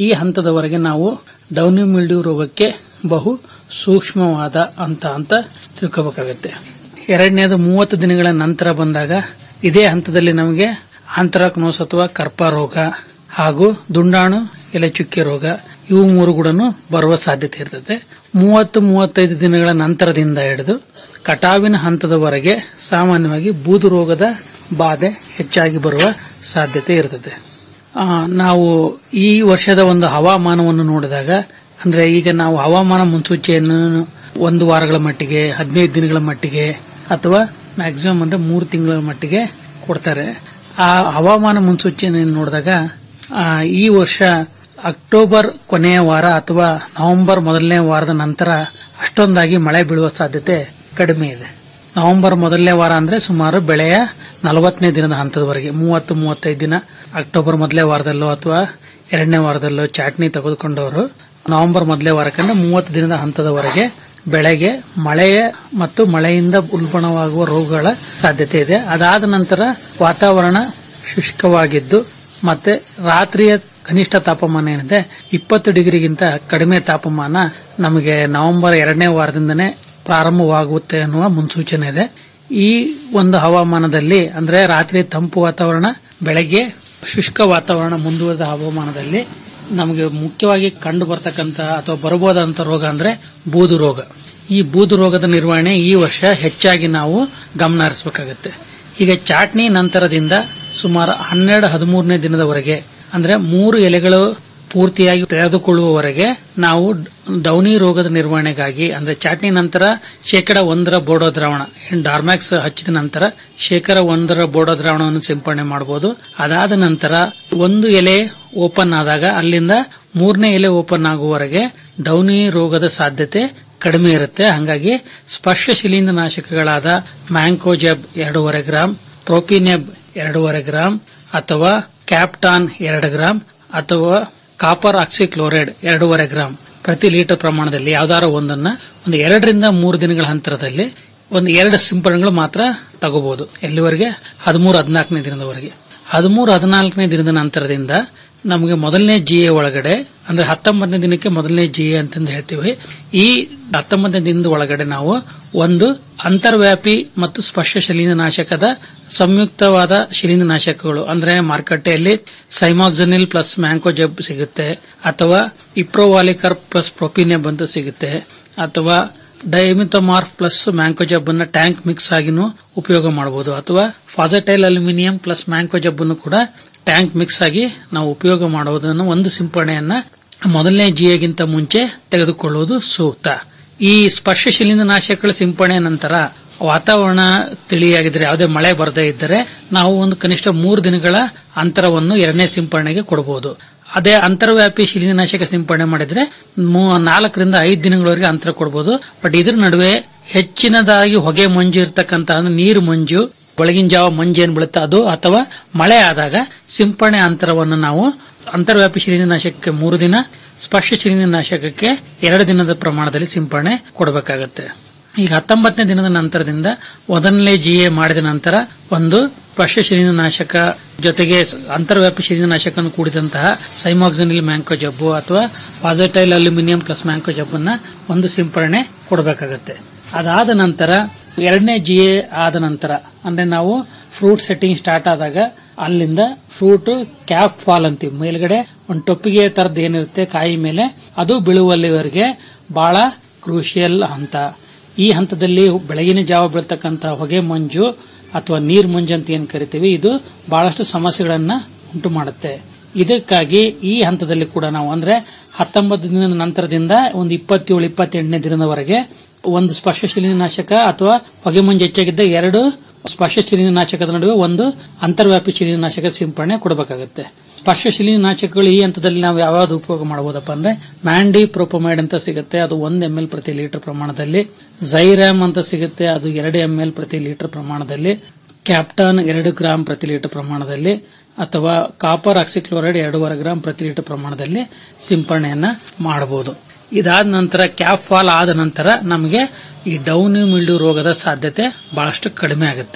ಈ ಹಂತದವರೆಗೆ ನಾವು ಡೌನಿ ಮಿಲ್ಡ್ಯೂ ರೋಗಕ್ಕೆ ಬಹು ಸೂಕ್ಷ್ಮವಾದ ಹಂತ ಅಂತ ತಿಳ್ಕೋಬೇಕಾಗತ್ತೆ ಎರಡನೇದು ಮೂವತ್ತು ದಿನಗಳ ನಂತರ ಬಂದಾಗ ಇದೇ ಹಂತದಲ್ಲಿ ನಮಗೆ ಆಂಥ್ರಾಕ್ನೋಸ್ ಅಥವಾ ಕರ್ಪ ರೋಗ ಹಾಗೂ ದುಂಡಾಣು ಎಲೆ ಚುಕ್ಕೆ ರೋಗ ಇವು ಮೂರು ಕೂಡ ಬರುವ ಸಾಧ್ಯತೆ ಇರ್ತದೆ ಮೂವತ್ತು ಮೂವತ್ತೈದು ದಿನಗಳ ನಂತರದಿಂದ ಹಿಡಿದು ಕಟಾವಿನ ಹಂತದವರೆಗೆ ಸಾಮಾನ್ಯವಾಗಿ ಬೂದು ರೋಗದ ಬಾಧೆ ಹೆಚ್ಚಾಗಿ ಬರುವ ಸಾಧ್ಯತೆ ಇರ್ತದೆ ಆ, ನಾವು ಈ ವರ್ಷದ ಒಂದು ಹವಾಮಾನವನ್ನು ನೋಡಿದಾಗ ಅಂದ್ರೆ ಈಗ ನಾವು ಹವಾಮಾನ ಮುನ್ಸೂಚನೆಯನ್ನು ಒಂದು ವಾರಗಳ ಮಟ್ಟಿಗೆ ಹದಿನೈದು ದಿನಗಳ ಮಟ್ಟಿಗೆ ಅಥವಾ ಮ್ಯಾಕ್ಸಿಮಮ್ ಅಂದ್ರೆ ಮೂರು ತಿಂಗಳ ಮಟ್ಟಿಗೆ ಕೊಡ್ತಾರೆ ಆ ಹವಾಮಾನ ಮುನ್ಸೂಚನೆಯನ್ನು ನೋಡಿದಾಗ ಆ, ಈ ವರ್ಷ ಅಕ್ಟೋಬರ್ ಕೊನೆಯ ವಾರ ಅಥವಾ ನವೆಂಬರ್ ಮೊದಲನೇ ವಾರದ ನಂತರ ಅಷ್ಟೊಂದಾಗಿ ಮಳೆ ಬೀಳುವ ಸಾಧ್ಯತೆ ಕಡಿಮೆ ಇದೆ ನವೆಂಬರ್ ಮೊದಲನೇ ವಾರ ಅಂದ್ರೆ ಸುಮಾರು ಬೆಳೆಯ ನಲವತ್ತನೇ ದಿನದ ಹಂತದವರೆಗೆ ಮೂವತ್ತು ಮೂವತ್ತೈದು ದಿನ ಅಕ್ಟೋಬರ್ ಮೊದಲನೇ ವಾರದಲ್ಲೋ ಅಥವಾ ಎರಡನೇ ವಾರದಲ್ಲೋ ಚಾಟ್ನಿ ತೆಗೆದುಕೊಂಡವರು ನವೆಂಬರ್ ಮೊದಲನೇ ವಾರಕ್ಕಂದ್ರೆ ಮೂವತ್ತು ದಿನದ ಹಂತದವರೆಗೆ ಬೆಳೆಗೆ ಮಳೆಯ ಮತ್ತು ಮಳೆಯಿಂದ ಉಲ್ಬಣವಾಗುವ ರೋಗಗಳ ಸಾಧ್ಯತೆ ಇದೆ ಅದಾದ ನಂತರ ವಾತಾವರಣ ಶುಷ್ಕವಾಗಿದ್ದು ಮತ್ತೆ ರಾತ್ರಿಯ ಕನಿಷ್ಠ ತಾಪಮಾನ ಏನಿದೆ ಇಪ್ಪತ್ತು ಡಿಗ್ರಿಗಿಂತ ಕಡಿಮೆ ತಾಪಮಾನ ನಮಗೆ ನವೆಂಬರ್ ಎರಡನೇ ವಾರದಿಂದನೇ ಪ್ರಾರಂಭವಾಗುತ್ತೆ ಅನ್ನುವ ಮುನ್ಸೂಚನೆ ಇದೆ ಈ ಒಂದು ಹವಾಮಾನದಲ್ಲಿ ಅಂದ್ರೆ ರಾತ್ರಿ ತಂಪು ವಾತಾವರಣ ಬೆಳಗ್ಗೆ ಶುಷ್ಕ ವಾತಾವರಣ ಮುಂದುವರೆದ ಹವಾಮಾನದಲ್ಲಿ ನಮಗೆ ಮುಖ್ಯವಾಗಿ ಕಂಡು ಬರ್ತಕ್ಕಂತ ಅಥವಾ ಬರಬಹುದಂತ ರೋಗ ಅಂದ್ರೆ ಬೂದು ರೋಗ ಈ ಬೂದು ರೋಗದ ನಿರ್ವಹಣೆ ಈ ವರ್ಷ ಹೆಚ್ಚಾಗಿ ನಾವು ಗಮನ ಹರಿಸಬೇಕಾಗತ್ತೆ ಈಗ ಚಾಟ್ನಿ ನಂತರದಿಂದ ಸುಮಾರು ಹನ್ನೆರಡು ಹದಿಮೂರನೇ ದಿನದವರೆಗೆ ಅಂದ್ರೆ ಮೂರು ಎಲೆಗಳು ಪೂರ್ತಿಯಾಗಿ ತೆಗೆದುಕೊಳ್ಳುವವರೆಗೆ ನಾವು ಡೌನಿ ರೋಗದ ನಿರ್ವಹಣೆಗಾಗಿ ಅಂದ್ರೆ ಚಾಟ್ನಿ ನಂತರ ಶೇಕಡ ಒಂದರ ಬೋಡೋ ದ್ರಾವಣ ಏನ್ ಡಾರ್ಮ್ಯಾಕ್ಸ್ ಹಚ್ಚಿದ ನಂತರ ಶೇಕಡ ಒಂದರ ಬೋಡೋ ದ್ರಾವಣವನ್ನು ಸಿಂಪಡಣೆ ಮಾಡಬಹುದು ಅದಾದ ನಂತರ ಒಂದು ಎಲೆ ಓಪನ್ ಆದಾಗ ಅಲ್ಲಿಂದ ಮೂರನೇ ಎಲೆ ಓಪನ್ ಆಗುವವರೆಗೆ ಡೌನಿ ರೋಗದ ಸಾಧ್ಯತೆ ಕಡಿಮೆ ಇರುತ್ತೆ ಹಾಗಾಗಿ ಸ್ಪರ್ಶ ಶಿಲೀಂಧ್ರ ನಾಶಕಗಳಾದ ಮ್ಯಾಂಕೋಜೆಬ್ ಎರಡೂವರೆ ಗ್ರಾಂ ಪ್ರೋಪಿನೆಬ್ ಎರಡೂವರೆ ಗ್ರಾಂ ಅಥವಾ ಕ್ಯಾಪ್ಟಾನ್ ಎರಡು ಗ್ರಾಂ ಅಥವಾ ಕಾಪರ್ ಆಕ್ಸಿಕ್ಲೋರೈಡ್ ಎರಡೂವರೆ ಗ್ರಾಂ ಪ್ರತಿ ಲೀಟರ್ ಪ್ರಮಾಣದಲ್ಲಿ ಯಾವ್ದಾರ ಒಂದನ್ನ ಒಂದು ಎರಡರಿಂದ ಮೂರು ದಿನಗಳ ಅಂತರದಲ್ಲಿ ಒಂದು ಎರಡು ಸಿಂಪಡಣೆಗಳು ಮಾತ್ರ ತಗೋಬಹುದು ಎಲ್ಲಿವರೆಗೆ ಹದಿಮೂರು ಹದಿನಾಲ್ಕನೇ ದಿನದವರೆಗೆ ಹದಿಮೂರು ಹದಿನಾಲ್ಕನೇ ದಿನದ ನಂತರದಿಂದ ನಮಗೆ ಮೊದಲನೇ ಜಿಎ ಒಳಗಡೆ ಅಂದ್ರೆ ಹತ್ತೊಂಬತ್ತನೇ ದಿನಕ್ಕೆ ಮೊದಲನೇ ಜಿಎ ಅಂತಂದು ಹೇಳ್ತೀವಿ ಈ ಹತ್ತೊಂಬತ್ತನೇ ದಿನದ ಒಳಗಡೆ ನಾವು ಒಂದು ಅಂತರ್ವ್ಯಾಪಿ ಮತ್ತು ಸ್ಪರ್ಶ ಶಿಲೀಂಧ್ರನಾಶಕದ ಸಂಯುಕ್ತವಾದ ಶಿಲೀಂಧ್ರನಾಶಕಗಳು ಅಂದ್ರೆ ಮಾರುಕಟ್ಟೆಯಲ್ಲಿ ಸೈಮಾಕ್ಸನಿಲ್ ಪ್ಲಸ್ ಮ್ಯಾಂಕೋಜೆಬ್ ಸಿಗುತ್ತೆ ಅಥವಾ ಇಪ್ರೋವಾಲಿಕರ್ ಪ್ಲಸ್ ಪ್ರೊಪಿನೆಬ್ ಅಂತ ಸಿಗುತ್ತೆ ಅಥವಾ ಡೈಮಿಥಮಾರ್ಫ್ ಪ್ಲಸ್ ಮ್ಯಾಂಕೋಜಬ್ ಅನ್ನ ಟ್ಯಾಂಕ್ ಮಿಕ್ಸ್ ಆಗಿನೂ ಉಪಯೋಗ ಮಾಡಬಹುದು ಅಥವಾ ಫಾಸಟೈಲ್ ಅಲ್ಯೂಮಿನಿಯಂ ಪ್ಲಸ್ ಮ್ಯಾಂಕೋಜಬ್ ಅನ್ನು ಕೂಡ ಟ್ಯಾಂಕ್ ಮಿಕ್ಸ್ ಆಗಿ ನಾವು ಉಪಯೋಗ ಮಾಡುವುದನ್ನು ಒಂದು ಸಿಂಪಡಣೆಯನ್ನ ಮೊದಲನೇ ಜಿಎಗಿಂತ ಮುಂಚೆ ತೆಗೆದುಕೊಳ್ಳುವುದು ಸೂಕ್ತ ಈ ಸ್ಪರ್ಶ ಶಿಲೀಂಧ್ರನಾಶಕಗಳ ಸಿಂಪಡಣೆ ನಂತರ ವಾತಾವರಣ ತಿಳಿಯಾಗಿದ್ರೆ ಯಾವುದೇ ಮಳೆ ಬರದೇ ಇದ್ದರೆ ನಾವು ಒಂದು ಕನಿಷ್ಠ ಮೂರು ದಿನಗಳ ಅಂತರವನ್ನು ಎರಡನೇ ಸಿಂಪಡಣೆಗೆ ಕೊಡಬಹುದು ಅದೇ ಅಂತರ್ವ್ಯಾಪಿ ಶಿಲೀಂಧ್ರನಾಶಕ ಸಿಂಪಡಣೆ ಮಾಡಿದ್ರೆ ಮೂ- ನಾಲ್ಕರಿಂದ ಐದು ದಿನಗಳವರೆಗೆ ಅಂತರ ಕೊಡಬಹುದು ಬಟ್ ಇದ್ರ ನಡುವೆ ಹೆಚ್ಚಿನದಾಗಿ ಹೊಗೆ ಮಂಜು ಇರತಕ್ಕಂತ ನೀರು ಮಂಜು ಬೆಳಗಿನ ಜಾವ ಮಂಜು ಏನ್ ಬೀಳುತ್ತೆ ಅದು ಅಥವಾ ಮಳೆ ಆದಾಗ ಸಿಂಪಡಣೆ ಅಂತರವನ್ನು ನಾವು ಅಂತರ್ವ್ಯಾಪಿ ಶಿಲೀಂಧ್ರನಾಶಕಕ್ಕೆ ಮೂರು ದಿನ ಸ್ಪರ್ಶ ಶಿಲೀಂಧ್ರನಾಶಕಕ್ಕೆ ಎರಡು ದಿನದ ಪ್ರಮಾಣದಲ್ಲಿ ಸಿಂಪಡಣೆ ಕೊಡಬೇಕಾಗತ್ತೆ ಈಗ ಹತ್ತೊಂಬತ್ತನೇ ದಿನದ ನಂತರದಿಂದ ಮೊದಲನೇ ಜಿಎ ಮಾಡಿದ ನಂತರ ಒಂದು ಸ್ಪರ್ಶ ಶಿಲೀಂಧ್ರನಾಶಕ ಜೊತೆಗೆ ಸ- ಅಂತರ್ವ್ಯಾಪಿ ಶಿಲೀಂಧ್ರನಾಶಕ ಕೂಡಿದಂತಹ ಸೈಮಾಕ್ಸಿನಿಲ್ ಮ್ಯಾಂಕೋಜಬ್ಬು ಅಥವಾ ಪಾಸಿಟೈಲ್ ಅಲ್ಯೂಮಿನಿಯಂ ಪ್ಲಸ್ ಮ್ಯಾಂಕೋಜಬ್ ಅನ್ನ ಒಂದು ಸಿಂಪಡಣೆ ಕೊಡಬೇಕಾಗತ್ತೆ ಅದಾದ ನಂತರ ಎರಡನೇ ಜಿಎ ಆದ ನಂತರ ಅಂದ್ರೆ ನಾವು ಫ್ರೂಟ್ ಸೆಟ್ಟಿಂಗ್ ಸ್ಟಾರ್ಟ್ ಆದಾಗ ಅಲ್ಲಿಂದ ಫ್ರೂಟ್ ಕ್ಯಾಪ್ ಫಾಲ್ ಅಂತೀವಿ ಮೇಲ್ಗಡೆ ಒಂದು ಟೊಪ್ಪಿಗೆ ತರದ್ ಏನಿರುತ್ತೆ ಕಾಯಿ ಮೇಲೆ ಅದು ಬೀಳುವಲ್ಲಿವರೆಗೆ ಬಹಳ ಕ್ರೂಷಿಯಲ್ ಹಂತ ಈ ಹಂತದಲ್ಲಿ ಬೆಳಗಿನ ಜಾವ ಬೀಳ್ತಕ್ಕಂತ ಹೊಗೆ ಮಂಜು ಅಥವಾ ನೀರ್ ಮಂಜು ಅಂತ ಏನ್ ಕರಿತೀವಿ ಇದು ಬಹಳಷ್ಟು ಸಮಸ್ಯೆಗಳನ್ನ ಉಂಟು ಮಾಡುತ್ತೆ ಇದಕ್ಕಾಗಿ ಈ ಹಂತದಲ್ಲಿ ಕೂಡ ನಾವು ಅಂದ್ರೆ ಹತ್ತೊಂಬತ್ತು ದಿನದ ನಂತರದಿಂದ ಒಂದು ಇಪ್ಪತ್ತೇಳು ಇಪ್ಪತ್ತೆಂಟನೇ ದಿನದವರೆಗೆ ಒಂದು ಸ್ಪರ್ಶ ಶಿಲೀಂಧ್ರನಾಶಕ ಅಥವಾ ಹೊಗೆ ಮಂಜು ಹೆಚ್ಚಾಗಿದ್ದ ಎರಡು ಸ್ಪರ್ಶ ಶಿಲೀಂಧ್ರನಾಶಕದ ನಡುವೆ ಒಂದು ಅಂತರ್ವ್ಯಾಪಿ ಶಿಲೀಂಧ್ರನಾಶಕ ಸಿಂಪಡಣೆ ಕೊಡಬೇಕಾಗುತ್ತೆ ಸ್ಪರ್ಶ ಶಿಲೀಂಧ್ರನಾಶಕಗಳು ಈ ಹಂತದಲ್ಲಿ ನಾವು ಯಾವ್ಯಾವ್ದು ಉಪಯೋಗ ಮಾಡಬಹುದಪ್ಪ ಅಂದ್ರೆ ಮ್ಯಾಂಡಿ ಪ್ರೋಪಮೈಡ್ ಅಂತ ಸಿಗುತ್ತೆ ಅದು ಒಂದ್ ಎಂ ಎಲ್ ಪ್ರತಿ ಲೀಟರ್ ಪ್ರಮಾಣದಲ್ಲಿ ಝೈರಾಮ್ ಅಂತ ಸಿಗುತ್ತೆ ಅದು ಎರಡು ಎಂ ಎಲ್ ಪ್ರತಿ ಲೀಟರ್ ಪ್ರಮಾಣದಲ್ಲಿ ಕ್ಯಾಪ್ಟಾನ್ ಎರಡು ಗ್ರಾಂ ಪ್ರತಿ ಲೀಟರ್ ಪ್ರಮಾಣದಲ್ಲಿ ಅಥವಾ ಕಾಪರ್ ಆಕ್ಸಿಕ್ಲೋರೈಡ್ ಎರಡೂವರೆ ಗ್ರಾಂ ಪ್ರತಿ ಲೀಟರ್ ಪ್ರಮಾಣದಲ್ಲಿ ಸಿಂಪಡಣೆಯನ್ನ ಮಾಡಬಹುದು ಇದಾದ ನಂತರ ಕ್ಯಾಪ್ ಫಾಲ್ ಆದ ನಂತರ ನಮಗೆ ಈ ಡೌನ್ ಮಿಲ್ಡ್ಯೂ ರೋಗದ ಸಾಧ್ಯತೆ ಬಹಳಷ್ಟು ಕಡಿಮೆ ಆಗುತ್ತೆ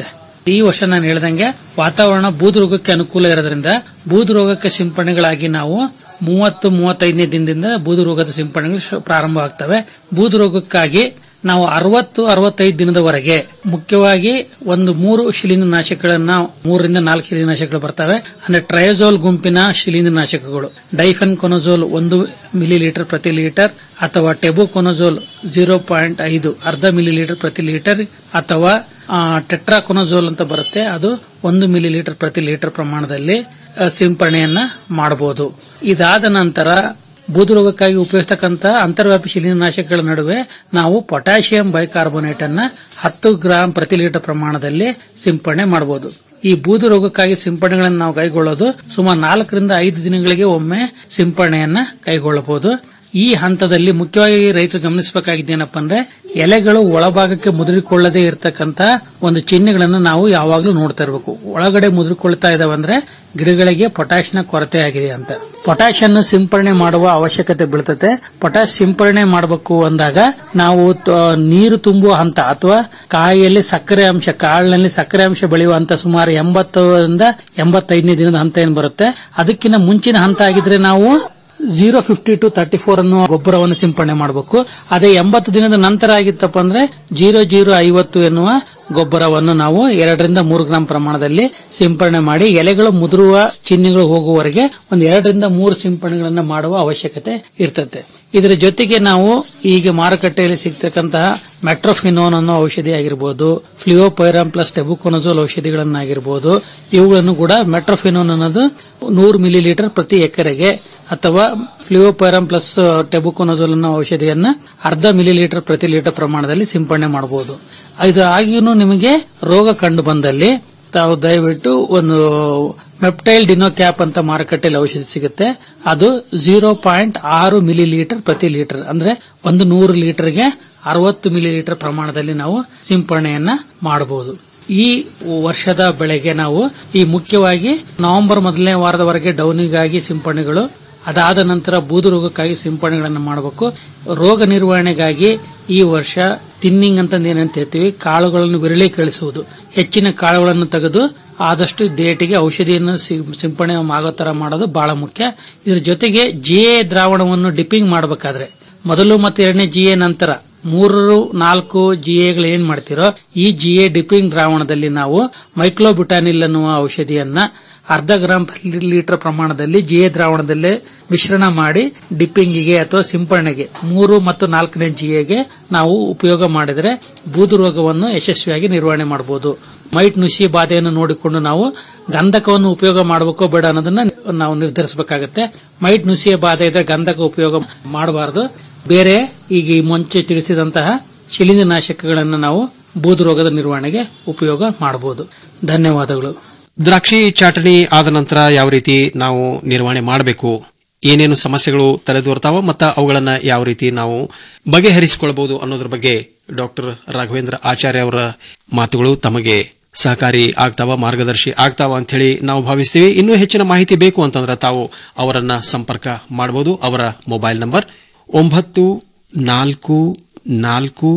ಈ ವರ್ಷ ನಾನು ಹೇಳ್ದಂಗೆ ವಾತಾವರಣ ಬೂದು ರೋಗಕ್ಕೆ ಅನುಕೂಲ ಇರೋದ್ರಿಂದ ಬೂದು ರೋಗಕ್ಕೆ ಸಿಂಪಡಣೆಗಳಾಗಿ ನಾವು ಮೂವತ್ತು ಮೂವತ್ತೈದನೇ ದಿನದಿಂದ ಬೂದು ರೋಗದ ಸಿಂಪಡಣೆಗಳು ಶು- ಪ್ರಾರಂಭ ಆಗ್ತವೆ ಬೂದು ರೋಗಕ್ಕಾಗಿ ನಾವು ಅರವತ್ತು ಅರವತ್ತೈದು ದಿನದವರೆಗೆ ಮುಖ್ಯವಾಗಿ ಒಂದು ಮೂರು ಶಿಲೀಂಧ್ರನಾಶಕಗಳನ್ನ ಮೂರರಿಂದ ನಾಲ್ಕು ಶಿಲೀಂಧ್ರನಾಶಕಗಳು ಬರ್ತವೆ ಅಂದ್ರೆ ಟ್ರಯೋಜೋಲ್ ಗುಂಪಿನ ಶಿಲೀಂಧ್ರನಾಶಕಗಳು ಡೈಫೆನ್ ಕೊನೋಜೋಲ್ ಒಂದು ಮಿಲಿ ಲೀಟರ್ ಪ್ರತಿ ಲೀಟರ್ ಅಥವಾ ಟೆಬುಕೊನೋಜೋಲ್ ಜೀರೋ ಪಾಯಿಂಟ್ ಐದು ಅರ್ಧ ಮಿಲಿ ಲೀಟರ್ ಪ್ರತಿ ಲೀಟರ್ ಅಥವಾ ಟೆಟ್ರಾಕೊನೋಜೋಲ್ ಅಂತ ಬರುತ್ತೆ ಅದು ಒಂದು ಮಿಲಿ ಲೀಟರ್ ಪ್ರತಿ ಲೀಟರ್ ಪ್ರಮಾಣದಲ್ಲಿ ಆ, ಸಿಂಪರಣೆಯನ್ನ ಮಾಡಬಹುದು ಇದಾದ ನಂತರ ಬೂದು ರೋಗಕ್ಕಾಗಿ ಉಪಯೋಗಿಸ್ತಕ್ಕಂಥ ಅಂತರ್ವ್ಯಾಪಿ ಶಿಲೀಂಧ್ರನಾಶಕಗಳ ನಡುವೆ ನಾವು ಪೊಟ್ಯಾಷಿಯಂ ಬೈಕಾರ್ಬೋನೇಟ್ ಅನ್ನ ಹತ್ತು ಗ್ರಾಂ ಪ್ರತಿ ಲೀಟರ್ ಪ್ರಮಾಣದಲ್ಲಿ ಸಿಂಪಡಣೆ ಮಾಡಬಹುದು ಈ ಬೂದು ರೋಗಕ್ಕಾಗಿ ಸಿಂಪಡಣೆಗಳನ್ನು ನಾವು ಕೈಗೊಳ್ಳೋದು ಸುಮಾರು ನಾಲ್ಕರಿಂದ ಐದು ದಿನಗಳಿಗೆ ಒಮ್ಮೆ ಸಿಂಪಡಣೆಯನ್ನ ಕೈಗೊಳ್ಳಬಹುದು ಈ ಹಂತದಲ್ಲಿ ಮುಖ್ಯವಾಗಿ ರೈತರು ಗಮನಿಸಬೇಕಾಗಿದ್ದೇನಪ್ಪ ಅಂದ್ರೆ ಎಲೆಗಳು ಒಳಭಾಗಕ್ಕೆ ಮುದುರಿಕೊಳ್ಳದೆ ಇರತಕ್ಕಂತ ಒಂದು ಚಿಹ್ನೆಗಳನ್ನು ನಾವು ಯಾವಾಗಲೂ ನೋಡ್ತಾ ಇರಬೇಕು ಒಳಗಡೆ ಮುದುರಿಕೊಳ್ತಾ ಇದಾವೆ ಅಂದ್ರೆ ಗಿಡಗಳಿಗೆ ಪೊಟ್ಯಾಶ್ನ ಕೊರತೆ ಆಗಿದೆ ಅಂತ ಪೊಟ್ಯಾಶ್ ಅನ್ನು ಸಿಂಪರಣೆ ಮಾಡುವ ಅವಶ್ಯಕತೆ ಬೀಳ್ತದೆ ಪೊಟ್ಯಾಶ್ ಸಿಂಪರಣೆ ಮಾಡಬೇಕು ಅಂದಾಗ ನಾವು ತ- ನೀರು ತುಂಬುವ ಹಂತ ಅಥವಾ ಕಾಯಿಯಲ್ಲಿ ಸಕ್ಕರೆ ಅಂಶ ಕಾಳಿನಲ್ಲಿ ಸಕ್ಕರೆ ಅಂಶ ಬೆಳೆಯುವ ಹಂತ ಸುಮಾರು ಎಂಬತ್ತರಿಂದ ಎಂಬತ್ತೈದನೇ ದಿನದ ಹಂತ ಏನ್ ಬರುತ್ತೆ ಅದಕ್ಕಿಂತ ಮುಂಚಿನ ಹಂತ ಆಗಿದ್ರೆ ನಾವು zero fifty two thirty four ಅನ್ನುವ ಗೊಬ್ಬರವನ್ನು ಸಿಂಪಡಣೆ ಮಾಡಬೇಕು ಅದೇ ಎಂಬತ್ತು ದಿನದ ನಂತರ ಆಗಿತ್ತಪ್ಪ ಅಂದ್ರೆ ಜೀರೋ ಜೀರೋ ಐವತ್ತು ಎನ್ನುವ ಗೊಬ್ಬರವನ್ನು ನಾವು ಎರಡರಿಂದ ಮೂರು ಗ್ರಾಂ ಪ್ರಮಾಣದಲ್ಲಿ ಸಿಂಪಡಣೆ ಮಾಡಿ ಎಲೆಗಳು ಮುದುರುವ ಚಿಹ್ನೆಗಳು ಹೋಗುವವರೆಗೆ ಒಂದು ಎರಡರಿಂದ ಮೂರು ಸಿಂಪಡಣೆಗಳನ್ನ ಮಾಡುವ ಅವಶ್ಯಕತೆ ಇರ್ತದೆ ಇದರ ಜೊತೆಗೆ ನಾವು ಈಗ ಮಾರುಕಟ್ಟೆಯಲ್ಲಿ ಸಿಗ್ತಕ್ಕಂತಹ ಮೆಟ್ರೋಫಿನೋನ್ ಅನ್ನೋ ಔಷಧಿ ಆಗಿರ್ಬೋದು ಫ್ಲಿಯೋಪೈರಾಮ್ ಪ್ಲಸ್ ಟೆಬುಕೊನಜೋಲ್ ಔಷಧಿಗಳನ್ನಾಗಿರ್ಬೋದು ಇವುಗಳನ್ನು ಕೂಡ ಮೆಟ್ರೋಫಿನೋನ್ ಅನ್ನೋದು ನೂರು ಮಿಲಿ ಲೀಟರ್ ಪ್ರತಿ ಎಕರೆಗೆ ಅಥವಾ ಫ್ಲಿಯೋಪೈರಾಮ್ ಪ್ಲಸ್ ಟೆಬುಕೊನಜೋಲ್ ಅನ್ನೋ ಔಷಧಿಯನ್ನ ಅರ್ಧ ಮಿಲಿ ಲೀಟರ್ ಪ್ರತಿ ಲೀಟರ್ ಪ್ರಮಾಣದಲ್ಲಿ ಸಿಂಪಡಣೆ ಮಾಡಬಹುದು ಇದು ಆಗಿನೂ ನಿಮಗೆ ರೋಗ ಕಂಡು ಬಂದಲ್ಲಿ ತಾವು ದಯವಿಟ್ಟು ಒಂದು ಮೆಪ್ಟೈಲ್ ಡಿನೋ ಕ್ಯಾಪ್ ಅಂತ ಮಾರುಕಟ್ಟೆಯಲ್ಲಿ ಔಷಧಿ ಸಿಗುತ್ತೆ ಅದು ಜೀರೋ ಪಾಯಿಂಟ್ ಆರು ಮಿಲಿ ಲೀಟರ್ ಪ್ರತಿ ಲೀಟರ್ ಅಂದ್ರೆ ಒಂದು ನೂರು ಲೀಟರ್ಗೆ ಅರವತ್ತು ಮಿಲಿ ಲೀಟರ್ ಪ್ರಮಾಣದಲ್ಲಿ ನಾವು ಸಿಂಪರಣೆಯನ್ನ ಮಾಡಬಹುದು ಈ ವರ್ಷದ ಬೆಳೆಗೆ ನಾವು ಈ ಮುಖ್ಯವಾಗಿ ನವೆಂಬರ್ ಮೊದಲನೇ ವಾರದವರೆಗೆ ಡೌನಿಗಾಗಿ ಸಿಂಪರಣೆಗಳು ಅದಾದ ನಂತರ ಬೂದು ರೋಗಕ್ಕಾಗಿ ಸಿಂಪರಣೆಗಳನ್ನು ಮಾಡಬೇಕು ರೋಗ ನಿರ್ವಹಣೆಗಾಗಿ ಈ ವರ್ಷ ತಿನ್ನಿಂಗ್ ಅಂತಂದು ಏನಂತ ಹೇಳ್ತೀವಿ ಕಾಳುಗಳನ್ನು ವಿರಳೀಕರಿಸುವುದು ಹೆಚ್ಚಿನ ಕಾಳುಗಳನ್ನು ತೆಗೆದು ಆದಷ್ಟು ದೇಟಿಗೆ ಔಷಧಿಯನ್ನು ಸಿ- ಸಿಂಪಡಣೆ ಆಗೋ ತರ ಮಾಡೋದು ಬಹಳ ಮುಖ್ಯ ಇದ್ರ ಜೊತೆಗೆ ಜಿಎ ದ್ರಾವಣವನ್ನು ಡಿಪ್ಪಿಂಗ್ ಮಾಡಬೇಕಾದ್ರೆ ಮೊದಲು ಮತ್ತು ಎರಡನೇ ಜಿಎ ನಂತರ ಮೂರು ನಾಲ್ಕು ಜಿಎಗಳು ಏನ್ ಮಾಡ್ತಿರೋ ಈ ಜಿಎ ಡಿಪ್ಪಿಂಗ್ ದ್ರಾವಣದಲ್ಲಿ ನಾವು ಮೈಕ್ಲೋಬ್ಯುಟಾನಿಲ್ ಅನ್ನುವ ಔಷಧಿಯನ್ನ ಅರ್ಧ ಗ್ರಾಂ ಪ್ರತಿ ಲೀಟರ್ ಪ್ರಮಾಣದಲ್ಲಿ ಜಿಎ ದ್ರಾವಣದಲ್ಲಿ ಮಿಶ್ರಣ ಮಾಡಿ ಡಿಪ್ಪಿಂಗಿಗೆ ಅಥವಾ ಸಿಂಪರಣೆಗೆ ಮೂರು ಮತ್ತು ನಾಲ್ಕನೇ ಜಿಎಗೆ ನಾವು ಉಪಯೋಗ ಮಾಡಿದರೆ ಬೂದು ರೋಗವನ್ನು ಯಶಸ್ವಿಯಾಗಿ ನಿರ್ವಹಣೆ ಮಾಡಬಹುದು ಮೈಟ್ ನುಸಿ ಬಾಧೆಯನ್ನು ನೋಡಿಕೊಂಡು ನಾವು ಗಂಧಕವನ್ನು ಉಪಯೋಗ ಮಾಡಬೇಕೋ ಬೇಡ ಅನ್ನೋದನ್ನ ನಾವು ನಿರ್ಧರಿಸಬೇಕಾಗುತ್ತೆ ಮೈಟ್ ನುಸಿಯ ಬಾಧೆ ಇದ್ರೆ ಗಂಧಕ ಉಪಯೋಗ ಮಾಡಬಾರದು ಬೇರೆ ಈಗ ಈ ಮುಂಚೆ ತಿಳಿಸಿದಂತಹ ಶಿಲೀಂಧ್ರನಾಶಕಗಳನ್ನು ನಾವು ಬೂದು ರೋಗದ ನಿರ್ವಹಣೆಗೆ ಉಪಯೋಗ ಮಾಡಬಹುದು ಧನ್ಯವಾದಗಳು ದ್ರಾಕ್ಷಿ ಚಾಟಣಿ ಆದ ನಂತರ ಯಾವ ರೀತಿ ನಾವು ನಿರ್ವಹಣೆ ಮಾಡಬೇಕು ಏನೇನು ಸಮಸ್ಯೆಗಳು ತಲೆದೋರ್ತಾವ ಮತ್ತು ಅವುಗಳನ್ನ ಯಾವ ರೀತಿ ನಾವು ಬಗೆಹರಿಸಿಕೊಳ್ಳಬಹುದು ಅನ್ನೋದ್ರ ಬಗ್ಗೆ ಡಾಕ್ಟರ್ ರಾಘವೇಂದ್ರ ಆಚಾರ್ಯ ಅವರ ಮಾತುಗಳು ತಮಗೆ ಸಹಕಾರಿ ಆಗ್ತಾವ ಮಾರ್ಗದರ್ಶಿ ಆಗ್ತಾವ ಅಂತ ಹೇಳಿ ನಾವು ಭಾವಿಸ್ತೀವಿ ಇನ್ನೂ ಹೆಚ್ಚಿನ ಮಾಹಿತಿ ಬೇಕು ಅಂತಂದ್ರೆ ತಾವು ಅವರನ್ನ ಸಂಪರ್ಕ ಮಾಡಬಹುದು ಅವರ ಮೊಬೈಲ್ ನಂಬರ್ ಒಂಬತ್ತು ನಾಲ್ಕು ನಾಲ್ಕು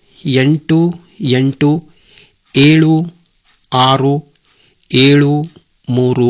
ಎಂಟು ಎಂಟು ಏಳು ಆರು ಏಳು ಮೂರು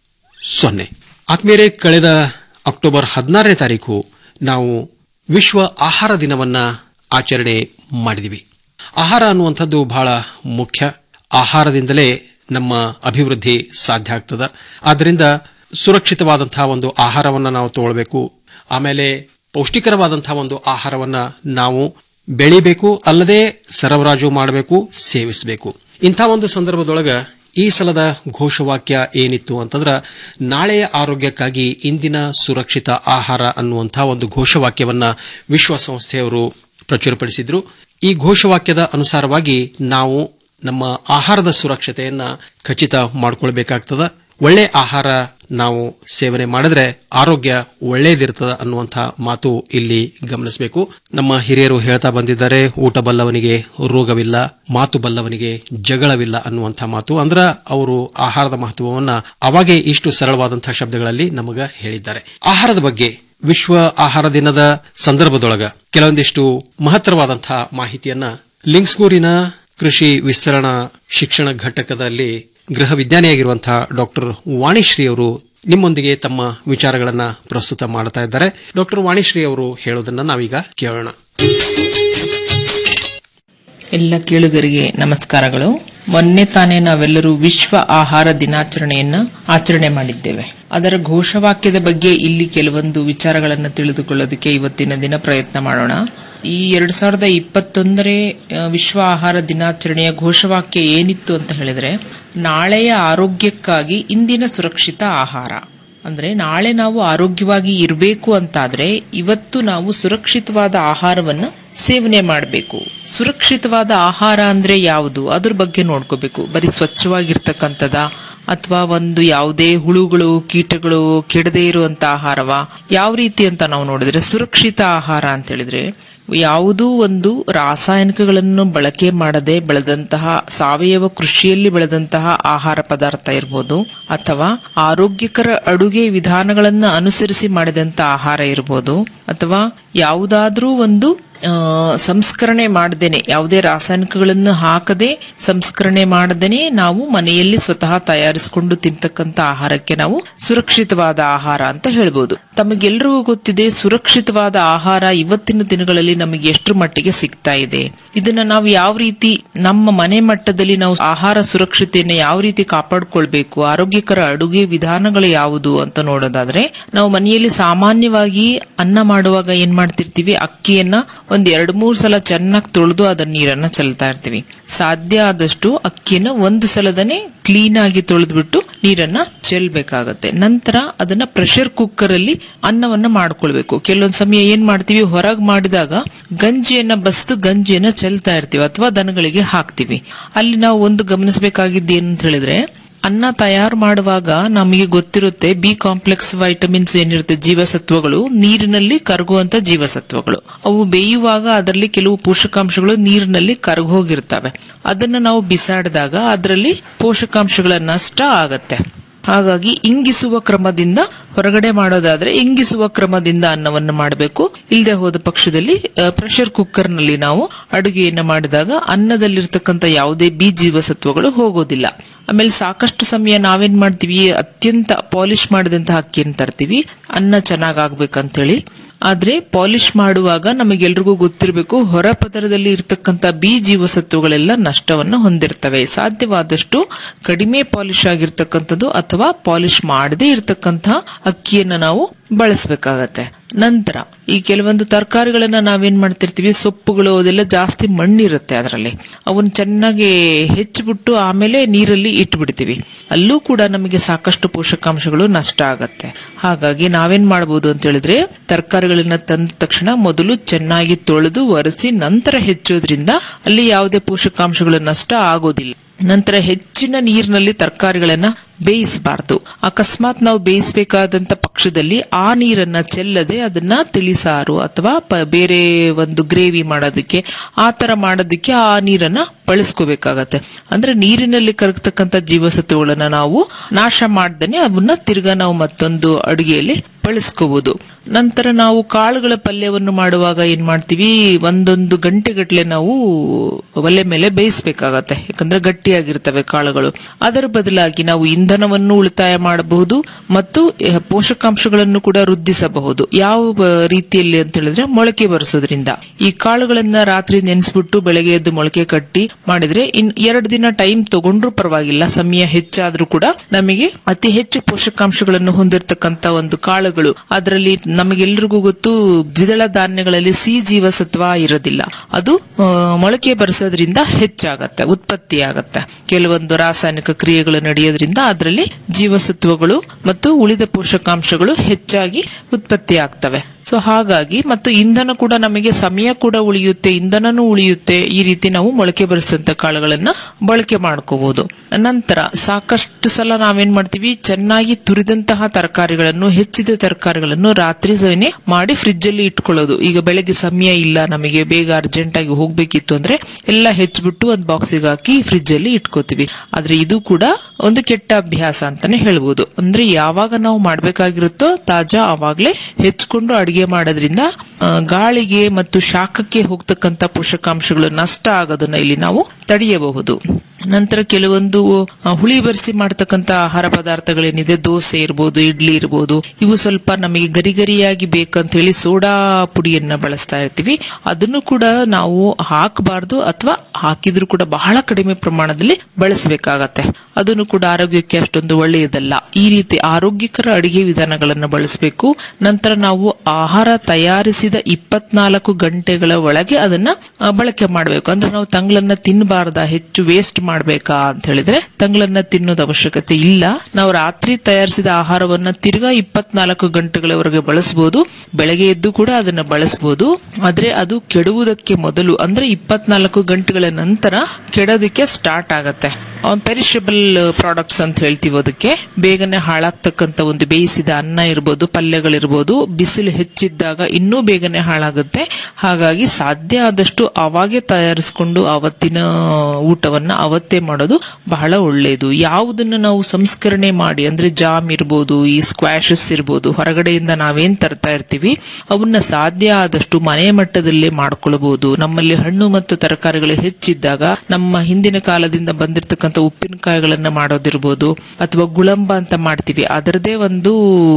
ಸೊನ್ನೆ ಆತ್ಮೀಯರೇ ಕಳೆದ ಅಕ್ಟೋಬರ್ ಹದಿನಾರನೇ ತಾರೀಕು ನಾವು ವಿಶ್ವ ಆಹಾರ ದಿನವನ್ನ ಆಚರಣೆ ಮಾಡಿದಿವಿ ಆಹಾರ ಅನ್ನುವಂಥದ್ದು ಬಹಳ ಮುಖ್ಯ ಆಹಾರದಿಂದಲೇ ನಮ್ಮ ಅಭಿವೃದ್ಧಿ ಸಾಧ್ಯ ಆಗ್ತದ ಆದ್ದರಿಂದ ಸುರಕ್ಷಿತವಾದಂತಹ ಒಂದು ಆಹಾರವನ್ನು ನಾವು ತಗೊಳ್ಬೇಕು ಆಮೇಲೆ ಪೌಷ್ಟಿಕರವಾದಂತಹ ಒಂದು ಆಹಾರವನ್ನ ನಾವು ಬೆಳಿಬೇಕು ಅಲ್ಲದೆ ಸರಬರಾಜು ಮಾಡಬೇಕು ಸೇವಿಸಬೇಕು ಇಂಥ ಒಂದು ಸಂದರ್ಭದೊಳಗ ಈ ಸಲದ ಘೋಷವಾಕ್ಯ ಏನಿತ್ತು ಅಂತಂದ್ರ ನಾಳೆಯ ಆರೋಗ್ಯಕ್ಕಾಗಿ ಇಂದಿನ ಸುರಕ್ಷಿತ ಆಹಾರ ಅನ್ನುವಂತಹ ಒಂದು ಘೋಷವಾಕ್ಯವನ್ನ ವಿಶ್ವಸಂಸ್ಥೆಯವರು ಪ್ರಚುರಪಡಿಸಿದ್ರು ಈ ಘೋಷವಾಕ್ಯದ ಅನುಸಾರವಾಗಿ ನಾವು ನಮ್ಮ ಆಹಾರದ ಸುರಕ್ಷತೆಯನ್ನ ಖಚಿತ ಮಾಡಿಕೊಳ್ಬೇಕಾಗ್ತದ ಒಳ್ಳೆ ಆಹಾರ ನಾವು ಸೇವನೆ ಮಾಡಿದ್ರೆ ಆರೋಗ್ಯ ಒಳ್ಳೇದಿರ್ತದ ಅನ್ನುವಂಥ ಮಾತು ಇಲ್ಲಿ ಗಮನಿಸಬೇಕು ನಮ್ಮ ಹಿರಿಯರು ಹೇಳ್ತಾ ಬಂದಿದ್ದಾರೆ ಊಟ ಬಲ್ಲವನಿಗೆ ರೋಗವಿಲ್ಲ ಮಾತು ಬಲ್ಲವನಿಗೆ ಜಗಳವಿಲ್ಲ ಅನ್ನುವಂಥ ಮಾತು ಅಂದ್ರ ಅವರು ಆಹಾರದ ಮಹತ್ವವನ್ನ ಅವಾಗೇ ಇಷ್ಟು ಸರಳವಾದಂತಹ ಶಬ್ದಗಳಲ್ಲಿ ನಮಗ ಹೇಳಿದ್ದಾರೆ ಆಹಾರದ ಬಗ್ಗೆ ವಿಶ್ವ ಆಹಾರ ದಿನದ ಸಂದರ್ಭದೊಳಗ ಕೆಲವೊಂದಿಷ್ಟು ಮಹತ್ತರವಾದಂತಹ ಮಾಹಿತಿಯನ್ನ ಲಿಂಕ್ಸ್ಗೂರಿನ ಕೃಷಿ ವಿಸ್ತರಣಾ ಶಿಕ್ಷಣ ಘಟಕದಲ್ಲಿ ಗೃಹ ವಿಜ್ಞಾನಿಯಾಗಿರುವಂತಹ ಡಾಕ್ಟರ್ ವಾಣಿಶ್ರೀ ಅವರು ನಿಮ್ಮೊಂದಿಗೆ ತಮ್ಮ ವಿಚಾರಗಳನ್ನ ಪ್ರಸ್ತುತ ಮಾಡ್ತಾ ಇದ್ದಾರೆ ಡಾಕ್ಟರ್ ವಾಣಿಶ್ರೀ ಅವರು ಹೇಳೋದನ್ನ ನಾವೀಗ ಕೇಳೋಣ ಎಲ್ಲ ಕೇಳುಗರಿಗೆ ನಮಸ್ಕಾರಗಳು ಮೊನ್ನೆ ತಾನೇ ನಾವೆಲ್ಲರೂ ವಿಶ್ವ ಆಹಾರ ದಿನಾಚರಣೆಯನ್ನ ಆಚರಣೆ ಮಾಡಿದ್ದೇವೆ ಅದರ ಘೋಷವಾಕ್ಯದ ಬಗ್ಗೆ ಇಲ್ಲಿ ಕೆಲವೊಂದು ವಿಚಾರಗಳನ್ನು ತಿಳಿದುಕೊಳ್ಳೋದಕ್ಕೆ ಇವತ್ತಿನ ದಿನ ಪ್ರಯತ್ನ ಮಾಡೋಣ ಈ ಎರಡ್ ಸಾವಿರದ ಇಪ್ಪತ್ತೊಂದರೇ ಆ, ವಿಶ್ವ ಆಹಾರ ದಿನಾಚರಣೆಯ ಘೋಷವಾಕ್ಯ ಏನಿತ್ತು ಅಂತ ಹೇಳಿದ್ರೆ ನಾಳೆಯ ಆರೋಗ್ಯಕ್ಕಾಗಿ ಇಂದಿನ ಸುರಕ್ಷಿತ ಆಹಾರ ಅಂದ್ರೆ ನಾಳೆ ನಾವು ಆರೋಗ್ಯವಾಗಿ ಇರಬೇಕು ಅಂತಾದ್ರೆ ಇವತ್ತು ನಾವು ಸುರಕ್ಷಿತವಾದ ಆಹಾರವನ್ನು ಸೇವನೆ ಮಾಡಬೇಕು ಸುರಕ್ಷಿತವಾದ ಆಹಾರ ಅಂದ್ರೆ ಯಾವುದು ಅದ್ರ ಬಗ್ಗೆ ನೋಡ್ಕೋಬೇಕು ಬರೀ ಸ್ವಚ್ಛವಾಗಿರ್ತಕ್ಕಂಥದ ಅಥವಾ ಒಂದು ಯಾವುದೇ ಹುಳುಗಳು ಕೀಟಗಳು ಕೆಡದೇ ಇರುವಂತ ಆಹಾರವ ಯಾವ ರೀತಿ ಅಂತ ನಾವು ನೋಡಿದ್ರೆ ಸುರಕ್ಷಿತ ಆಹಾರ ಅಂತ ಹೇಳಿದ್ರೆ ಯಾವುದೂ ಒಂದು ರಾಸಾಯನಿಕಗಳನ್ನು ಬಳಕೆ ಮಾಡದೆ ಬೆಳೆದಂತಹ ಸಾವಯವ ಕೃಷಿಯಲ್ಲಿ ಬೆಳೆದಂತಹ ಆಹಾರ ಪದಾರ್ಥ ಇರ್ಬೋದು ಅಥವಾ ಆರೋಗ್ಯಕರ ಅಡುಗೆ ವಿಧಾನಗಳನ್ನು ಅನುಸರಿಸಿ ಮಾಡಿದಂತ ಆಹಾರ ಇರ್ಬೋದು ಅಥವಾ ಯಾವುದಾದ್ರೂ ಒಂದು ಆ, ಸಂಸ್ಕರಣೆ ಮಾಡದೇನೆ ಯಾವುದೇ ರಾಸಾಯನಿಕಗಳನ್ನು ಹಾಕದೆ ಸಂಸ್ಕರಣೆ ಮಾಡದೇನೆ ನಾವು ಮನೆಯಲ್ಲಿ ಸ್ವತಃ ತಯಾರಿಸಿಕೊಂಡು ತಿಂತಕ್ಕಂತ ಆಹಾರಕ್ಕೆ ನಾವು ಸುರಕ್ಷಿತವಾದ ಆಹಾರ ಅಂತ ಹೇಳ್ಬೋದು ತಮಗೆಲ್ಲರಿಗೂ ಗೊತ್ತಿದೆ ಸುರಕ್ಷಿತವಾದ ಆಹಾರ ಇವತ್ತಿನ ದಿನಗಳಲ್ಲಿ ನಮಗೆ ಎಷ್ಟರ ಮಟ್ಟಿಗೆ ಸಿಗ್ತಾ ಇದೆ ಇದನ್ನ ನಾವು ಯಾವ ರೀತಿ ನಮ್ಮ ಮನೆ ಮಟ್ಟದಲ್ಲಿ ನಾವು ಆಹಾರ ಸುರಕ್ಷತೆಯನ್ನು ಯಾವ ರೀತಿ ಕಾಪಾಡ್ಕೊಳ್ಬೇಕು ಆರೋಗ್ಯಕರ ಅಡುಗೆ ವಿಧಾನಗಳು ಯಾವುದು ಅಂತ ನೋಡೋದಾದ್ರೆ ನಾವು ಮನೆಯಲ್ಲಿ ಸಾಮಾನ್ಯವಾಗಿ ಅನ್ನ ಮಾಡುವಾಗ ಏನ್ ಮಾಡ್ತಿರ್ತೀವಿ ಅಕ್ಕಿಯನ್ನ ಒಂದ್ ಎರಡ್ ಮೂರ್ ಸಲ ಚೆನ್ನಾಗಿ ತೊಳೆದು ಅದನ್ನ ನೀರನ್ನ ಚೆಲ್ತಾ ಇರ್ತೀವಿ ಸಾಧ್ಯ ಆದಷ್ಟು ಅಕ್ಕಿಯನ್ನ ಒಂದು ಸಲದನೆ ಕ್ಲೀನ್ ಆಗಿ ತೊಳೆದ್ಬಿಟ್ಟು ನೀರನ್ನ ಚೆಲ್ಬೇಕಾಗತ್ತೆ ನಂತರ ಅದನ್ನ ಪ್ರೆಷರ್ ಕುಕ್ಕರ್ ಅಲ್ಲಿ ಅನ್ನವನ್ನ ಮಾಡ್ಕೊಳ್ಬೇಕು ಕೆಲವೊಂದ್ ಸಮಯ ಏನ್ ಮಾಡ್ತೀವಿ ಹೊರಗ್ ಮಾಡಿದಾಗ ಗಂಜಿಯನ್ನ ಬಸ್ದು ಗಂಜಿಯನ್ನ ಚೆಲ್ತಾ ಇರ್ತೀವಿ ಅಥವಾ ದನಗಳಿಗೆ ಹಾಕ್ತಿವಿ ಅಲ್ಲಿ ನಾವು ಒಂದು ಗಮನಿಸಬೇಕಾಗಿದ್ದು ಏನಂತ ಹೇಳಿದ್ರೆ ಅನ್ನ ತಯಾರು ಮಾಡುವಾಗ ನಮಗೆ ಗೊತ್ತಿರುತ್ತೆ ಬಿ ಕಾಂಪ್ಲೆಕ್ಸ್ ವೈಟಮಿನ್ಸ್ ಏನಿರುತ್ತೆ ಜೀವಸತ್ವಗಳು ನೀರಿನಲ್ಲಿ ಕರಗುವಂತ ಜೀವಸತ್ವಗಳು ಅವು ಬೇಯುವಾಗ ಅದರಲ್ಲಿ ಕೆಲವು ಪೋಷಕಾಂಶಗಳು ನೀರಿನಲ್ಲಿ ಕರಗೋಗಿರ್ತವೆ ಅದನ್ನ ನಾವು ಬಿಸಾಡಿದಾಗ ಅದರಲ್ಲಿ ಪೋಷಕಾಂಶಗಳ ನಷ್ಟ ಆಗತ್ತೆ ಹಾಗಾಗಿ ಇಂಗಿಸುವ ಕ್ರಮದಿಂದ ಹೊರಗಡೆ ಮಾಡೋದಾದ್ರೆ ಇಂಗಿಸುವ ಕ್ರಮದಿಂದ ಅನ್ನವನ್ನು ಮಾಡಬೇಕು ಇಲ್ಲದೆ ಹೋದ ಪಕ್ಷದಲ್ಲಿ ಪ್ರೆಷರ್ ಕುಕ್ಕರ್ ನಲ್ಲಿ ನಾವು ಅಡುಗೆಯನ್ನ ಮಾಡಿದಾಗ ಅನ್ನದಲ್ಲಿರ್ತಕ್ಕಂಥ ಯಾವುದೇ ಬಿ ಜೀವಸತ್ವಗಳು ಹೋಗೋದಿಲ್ಲ ಆಮೇಲೆ ಸಾಕಷ್ಟು ಸಮಯ ನಾವೇನ್ ಮಾಡ್ತೀವಿ ಅತ್ಯಂತ ಪಾಲಿಶ್ ಮಾಡಿದಂತಹ ಅಕ್ಕಿಯನ್ನು ತರ್ತೀವಿ ಅನ್ನ ಚೆನ್ನಾಗಾಗ್ಬೇಕಂತ ಹೇಳಿ ಆದ್ರೆ ಪಾಲಿಶ್ ಮಾಡುವಾಗ ನಮಗೆಲ್ರಿಗೂ ಗೊತ್ತಿರಬೇಕು ಹೊರ ಪದರದಲ್ಲಿ ಇರ್ತಕ್ಕಂಥ ಬಿ ಜೀವಸತ್ವಗಳೆಲ್ಲ ನಷ್ಟವನ್ನ ಹೊಂದಿರ್ತವೆ ಸಾಧ್ಯವಾದಷ್ಟು ಕಡಿಮೆ ಪಾಲಿಶ್ ಆಗಿರ್ತಕ್ಕಂಥದ್ದು ಅಥವಾ ಪಾಲಿಶ್ ಮಾಡದೇ ಇರತಕ್ಕಂಥ ಅಕ್ಕಿಯನ್ನ ನಾವು ಬಳಸಬೇಕಾಗತ್ತೆ ನಂತರ ಈ ಕೆಲವೊಂದು ತರಕಾರಿಗಳನ್ನ ನಾವೇನ್ ಮಾಡ್ತಿರ್ತೀವಿ ಸೊಪ್ಪುಗಳು ಅದೆಲ್ಲ ಜಾಸ್ತಿ ಮಣ್ಣಿರುತ್ತೆ ಅದರಲ್ಲಿ ಅವನ್ನ ಚೆನ್ನಾಗಿ ಹೆಚ್ಚಿಬಿಟ್ಟು ಆಮೇಲೆ ನೀರಲ್ಲಿ ಇಟ್ಬಿಡ್ತೀವಿ ಅಲ್ಲೂ ಕೂಡ ನಮಗೆ ಸಾಕಷ್ಟು ಪೋಷಕಾಂಶಗಳು ನಷ್ಟ ಆಗತ್ತೆ ಹಾಗಾಗಿ ನಾವೇನ್ ಮಾಡಬಹುದು ಅಂತ ಹೇಳಿದ್ರೆ ತರಕಾರಿಗಳನ್ನ ತಂದ ತಕ್ಷಣ ಮೊದಲು ಚೆನ್ನಾಗಿ ತೊಳೆದು ಒರೆಸಿ ನಂತರ ಹೆಚ್ಚೋದ್ರಿಂದ ಅಲ್ಲಿ ಯಾವುದೇ ಪೋಷಕಾಂಶಗಳ ನಷ್ಟ ಆಗೋದಿಲ್ಲ ನಂತರ ಹೆಚ್ಚಿನ ನೀರಿನಲ್ಲಿ ತರಕಾರಿಗಳನ್ನ ಬೇಯಿಸಬಾರದು ಅಕಸ್ಮಾತ್ ನಾವು ಬೇಯಿಸಬೇಕಾದಂತ ಪಕ್ಷದಲ್ಲಿ ಆ ನೀರನ್ನ ಚೆಲ್ಲದೆ ಅದನ್ನ ತಿಳಿಸಾರು ಅಥವಾ ಪ- ಬೇರೆ ಒಂದು ಗ್ರೇವಿ ಮಾಡೋದಕ್ಕೆ ಆ ತರ ಮಾಡೋದಕ್ಕೆ ಆ ನೀರನ್ನ ಬಳಸ್ಕೋಬೇಕಾಗತ್ತೆ ಅಂದ್ರೆ ನೀರಿನಲ್ಲಿ ಕರಗತಕ್ಕಂತ ಜೀವಸತ್ವಗಳನ್ನ ನಾವು ನಾಶ ಮಾಡ್ದೇನೆ ಅವನ್ನ ತಿರ್ಗಾ ನಾವು ಮತ್ತೊಂದು ಅಡುಗೆಯಲ್ಲಿ ಬಳಸ್ಕೋಬಹುದು ನಂತರ ನಾವು ಕಾಳುಗಳ ಪಲ್ಯವನ್ನು ಮಾಡುವಾಗ ಏನ್ ಮಾಡ್ತೀವಿ ಒಂದೊಂದು ಗಂಟೆಗಟ್ಲೆ ನಾವು ಒಲೆ ಮೇಲೆ ಬೇಯಿಸಬೇಕಾಗತ್ತೆ ಯಾಕಂದ್ರೆ ಗಟ್ಟಿಯಾಗಿರ್ತವೆ ಕಾಳುಗಳು ಅದರ ಬದಲಾಗಿ ನಾವು ಇಂಧನವನ್ನು ಉಳಿತಾಯ ಮಾಡಬಹುದು ಮತ್ತು eh, ಪೋಷಕಾಂಶಗಳನ್ನು ಕೂಡ ವೃದ್ಧಿಸಬಹುದು ಯಾವ ಬ- ರೀತಿಯಲ್ಲಿ ಅಂತ ಹೇಳಿದ್ರೆ ಮೊಳಕೆ ಬರಿಸೋದ್ರಿಂದ ಈ ಕಾಳುಗಳನ್ನ ರಾತ್ರಿ ನೆನೆಸ್ಬಿಟ್ಟು ಬೆಳಗ್ಗೆ ಎದ್ದು ಮೊಳಕೆ ಕಟ್ಟಿ ಮಾಡಿದ್ರೆ ಇನ್ ಎರಡು ದಿನ ಟೈಮ್ ತಗೊಂಡ್ರು ಪರವಾಗಿಲ್ಲ ಸಮಯ ಹೆಚ್ಚಾದ್ರೂ ಕೂಡ ನಮಗೆ ಅತಿ ಹೆಚ್ಚು ಪೋಷಕಾಂಶಗಳನ್ನು ಹೊಂದಿರತಕ್ಕಂತ ಒಂದು ಕಾಳುಗಳು ಅದರಲ್ಲಿ ನಮಗೆಲ್ರಿಗೂ ಗೊತ್ತು ದ್ವಿದಳ ಧಾನ್ಯಗಳಲ್ಲಿ ಸಿ ಜೀವಸತ್ವ ಇರೋದಿಲ್ಲ ಅದು ಆ, ಮೊಳಕೆ ಬರಿಸೋದ್ರಿಂದ ಹೆಚ್ಚಾಗತ್ತೆ ಉತ್ಪತ್ತಿ ಆಗತ್ತೆ ಕೆಲವೊಂದು ರಾಸಾಯನಿಕ ಕ್ರಿಯೆಗಳು ನಡೆಯೋದ್ರಿಂದ ಅದರಲ್ಲಿ ಜೀವಸತ್ವಗಳು ಮತ್ತು ಉಳಿದ ಪೋಷಕಾಂಶಗಳು ಹೆಚ್ಚಾಗಿ ಉತ್ಪತ್ತಿ ಆಗ್ತವೆ ಸೊ ಹಾಗಾಗಿ ಮತ್ತು ಇಂಧನ ಕೂಡ ನಮಗೆ ಸಮಯ ಕೂಡ ಉಳಿಯುತ್ತೆ ಇಂಧನನೂ ಉಳಿಯುತ್ತೆ ಈ ರೀತಿ ನಾವು ಮೊಳಕೆ ಬರಿಸಿದಂತ ಕಾಳುಗಳನ್ನ ಬಳಕೆ ಮಾಡ್ಕೋಬಹುದು ನಂತರ ಸಾಕಷ್ಟು ಸಲ ನಾವೇನ್ ಮಾಡ್ತೀವಿ ಚೆನ್ನಾಗಿ ತುರಿದಂತಹ ತರಕಾರಿಗಳನ್ನು ಹೆಚ್ಚಿದ ತರಕಾರಿಗಳನ್ನು ರಾತ್ರಿ ಸವನೆ ಮಾಡಿ ಫ್ರಿಜ್ ಅಲ್ಲಿ ಇಟ್ಕೊಳ್ಳೋದು ಈಗ ಬೆಳಗ್ಗೆ ಸಮಯ ಇಲ್ಲ ನಮಗೆ ಬೇಗ ಅರ್ಜೆಂಟ್ ಆಗಿ ಹೋಗ್ಬೇಕಿತ್ತು ಅಂದ್ರೆ ಎಲ್ಲ ಹೆಚ್ಚಿಬಿಟ್ಟು ಒಂದ್ ಬಾಕ್ಸಿಗೆ ಹಾಕಿ ಫ್ರಿಜ್ ಅಲ್ಲಿ ಇಟ್ಕೋತೀವಿ ಆದ್ರೆ ಇದು ಕೂಡ ಒಂದು ಕೆಟ್ಟ ಅಭ್ಯಾಸ ಅಂತಾನೆ ಹೇಳ್ಬೋದು ಅಂದ್ರೆ ಯಾವಾಗ ನಾವು ಮಾಡ್ಬೇಕಾಗಿರುತ್ತೋ ತಾಜಾ ಅವಾಗ್ಲೇ ಹೆಚ್ಕೊಂಡು ಅಡಿಗೆ ಅಡಿಗೆ ಮಾಡೋದ್ರಿಂದ ಆ, ಗಾಳಿಗೆ ಮತ್ತು ಶಾಖಕ್ಕೆ ಹೋಗ್ತಕ್ಕಂತ ಪೋಷಕಾಂಶಗಳು ನಷ್ಟ ಆಗೋದನ್ನ ಇಲ್ಲಿ ನಾವು ತಡೆಯಬಹುದು ನಂತರ ಕೆಲವೊಂದು ಆ, ಹುಳಿ ಬೆರೆಸಿ ಮಾಡ್ತಕ್ಕಂತ ಆಹಾರ ಪದಾರ್ಥಗಳೇನಿದೆ ದೋಸೆ ಇರ್ಬೋದು ಇಡ್ಲಿ ಇರ್ಬೋದು ಇವು ಸ್ವಲ್ಪ ನಮಗೆ ಗರಿ ಗರಿಯಾಗಿ ಬೇಕಂತ ಹೇಳಿ ಸೋಡಾ ಪುಡಿಯನ್ನ ಬಳಸ್ತಾ ಇರ್ತೀವಿ ಅದನ್ನು ಕೂಡ ನಾವು ಹಾಕಬಾರ್ದು ಅಥವಾ ಹಾಕಿದ್ರು ಕೂಡ ಬಹಳ ಕಡಿಮೆ ಪ್ರಮಾಣದಲ್ಲಿ ಬಳಸಬೇಕಾಗತ್ತೆ ಅದನ್ನು ಕೂಡ ಆರೋಗ್ಯಕ್ಕೆ ಅಷ್ಟೊಂದು ಒಳ್ಳೆಯದಲ್ಲ ಈ ರೀತಿ ಆರೋಗ್ಯಕರ ಅಡಿಗೆ ವಿಧಾನಗಳನ್ನು ಬಳಸಬೇಕು ನಂತರ ನಾವು ಆಹಾರ ತಯಾರಿಸಿದ ಇಪ್ಪತ್ನಾಲ್ಕು ಗಂಟೆಗಳ ಒಳಗೆ ಅದನ್ನ ಆ, ಬಳಕೆ ಮಾಡಬೇಕು ಅಂದ್ರೆ ನಾವು ತಂಗಳನ್ನ ತಿನ್ನಬಾರ್ದ ಹೆಚ್ಚು ವೇಸ್ಟ್ ಮಾಡ್ಬೇಕಾ ಅಂತ ಹೇಳಿದ್ರೆ ತಂಗಳನ್ನ ತಿನ್ನೋದು ಅವಶ್ಯಕತೆ ಇಲ್ಲ ನಾವು ರಾತ್ರಿ ತಯಾರಿಸಿದ ಆಹಾರವನ್ನ ತಿರ್ಗಾ ಇಪ್ಪತ್ನಾಲ್ಕು ಗಂಟೆಗಳವರೆಗೆ ಬಳಸಬಹುದು ಬೆಳಗ್ಗೆ ಎದ್ದು ಕೂಡ ಅದನ್ನ ಬಳಸಬಹುದು ಆದ್ರೆ ಅದು ಕೆಡುವುದಕ್ಕೆ ಮೊದಲು ಅಂದ್ರೆ ಇಪ್ಪತ್ನಾಲ್ಕು ಗಂಟೆಗಳ ನಂತರ ಕೆಡೋದಕ್ಕೆ ಸ್ಟಾರ್ಟ್ ಆಗತ್ತೆ ಪೆರಿಷಬಲ್ ಪ್ರಾಡಕ್ಟ್ಸ್ ಅಂತ ಹೇಳ್ತೀವಿ ಅದಕ್ಕೆ ಬೇಗನೆ ಹಾಳಾಗ್ತಕ್ಕಂತ ಒಂದು ಬೇಯಿಸಿದ ಅನ್ನ ಇರ್ಬೋದು ಪಲ್ಯಗಳಿರ್ಬೋದು ಬಿಸಿಲು ಹೆಚ್ಚಿದ್ದಾಗ ಇನ್ನೂ ಬೇಗನೆ ಹಾಳಾಗುತ್ತೆ ಹಾಗಾಗಿ ಸಾಧ್ಯ ಆದಷ್ಟು ಅವಾಗೆ ತಯಾರಿಸಿಕೊಂಡು ಅವತ್ತಿನ ಊಟವನ್ನ ಅವತ್ತೇ ಮಾಡೋದು ಬಹಳ ಒಳ್ಳೆಯದು ಯಾವುದನ್ನ ನಾವು ಸಂಸ್ಕರಣೆ ಮಾಡಿ ಅಂದ್ರೆ ಜಾಮ್ ಇರ್ಬೋದು ಈ ಸ್ಕ್ವಾಶಸ್ ಇರ್ಬೋದು ಹೊರಗಡೆಯಿಂದ ನಾವೇನ್ ತರ್ತಾ ಇರ್ತೀವಿ ಅವನ್ನ ಸಾಧ್ಯ ಆದಷ್ಟು ಮನೆ ಮಟ್ಟದಲ್ಲೇ ಮಾಡ್ಕೊಳ್ಬಹುದು ನಮ್ಮಲ್ಲಿ ಹಣ್ಣು ಮತ್ತು ತರಕಾರಿಗಳು ಹೆಚ್ಚಿದ್ದಾಗ ನಮ್ಮ ಹಿಂದಿನ ಕಾಲದಿಂದ ಬಂದಿರತಕ್ಕಂತ ಉಪ್ಪಿನಕಾಯಿಗಳನ್ನ ಮಾಡೋದಿರ್ಬೋದು ಅಥವಾ ಗುಳಂಬ ಅಂತ ಮಾಡ್ತೀವಿ ಅದರದೇ ಒಂದು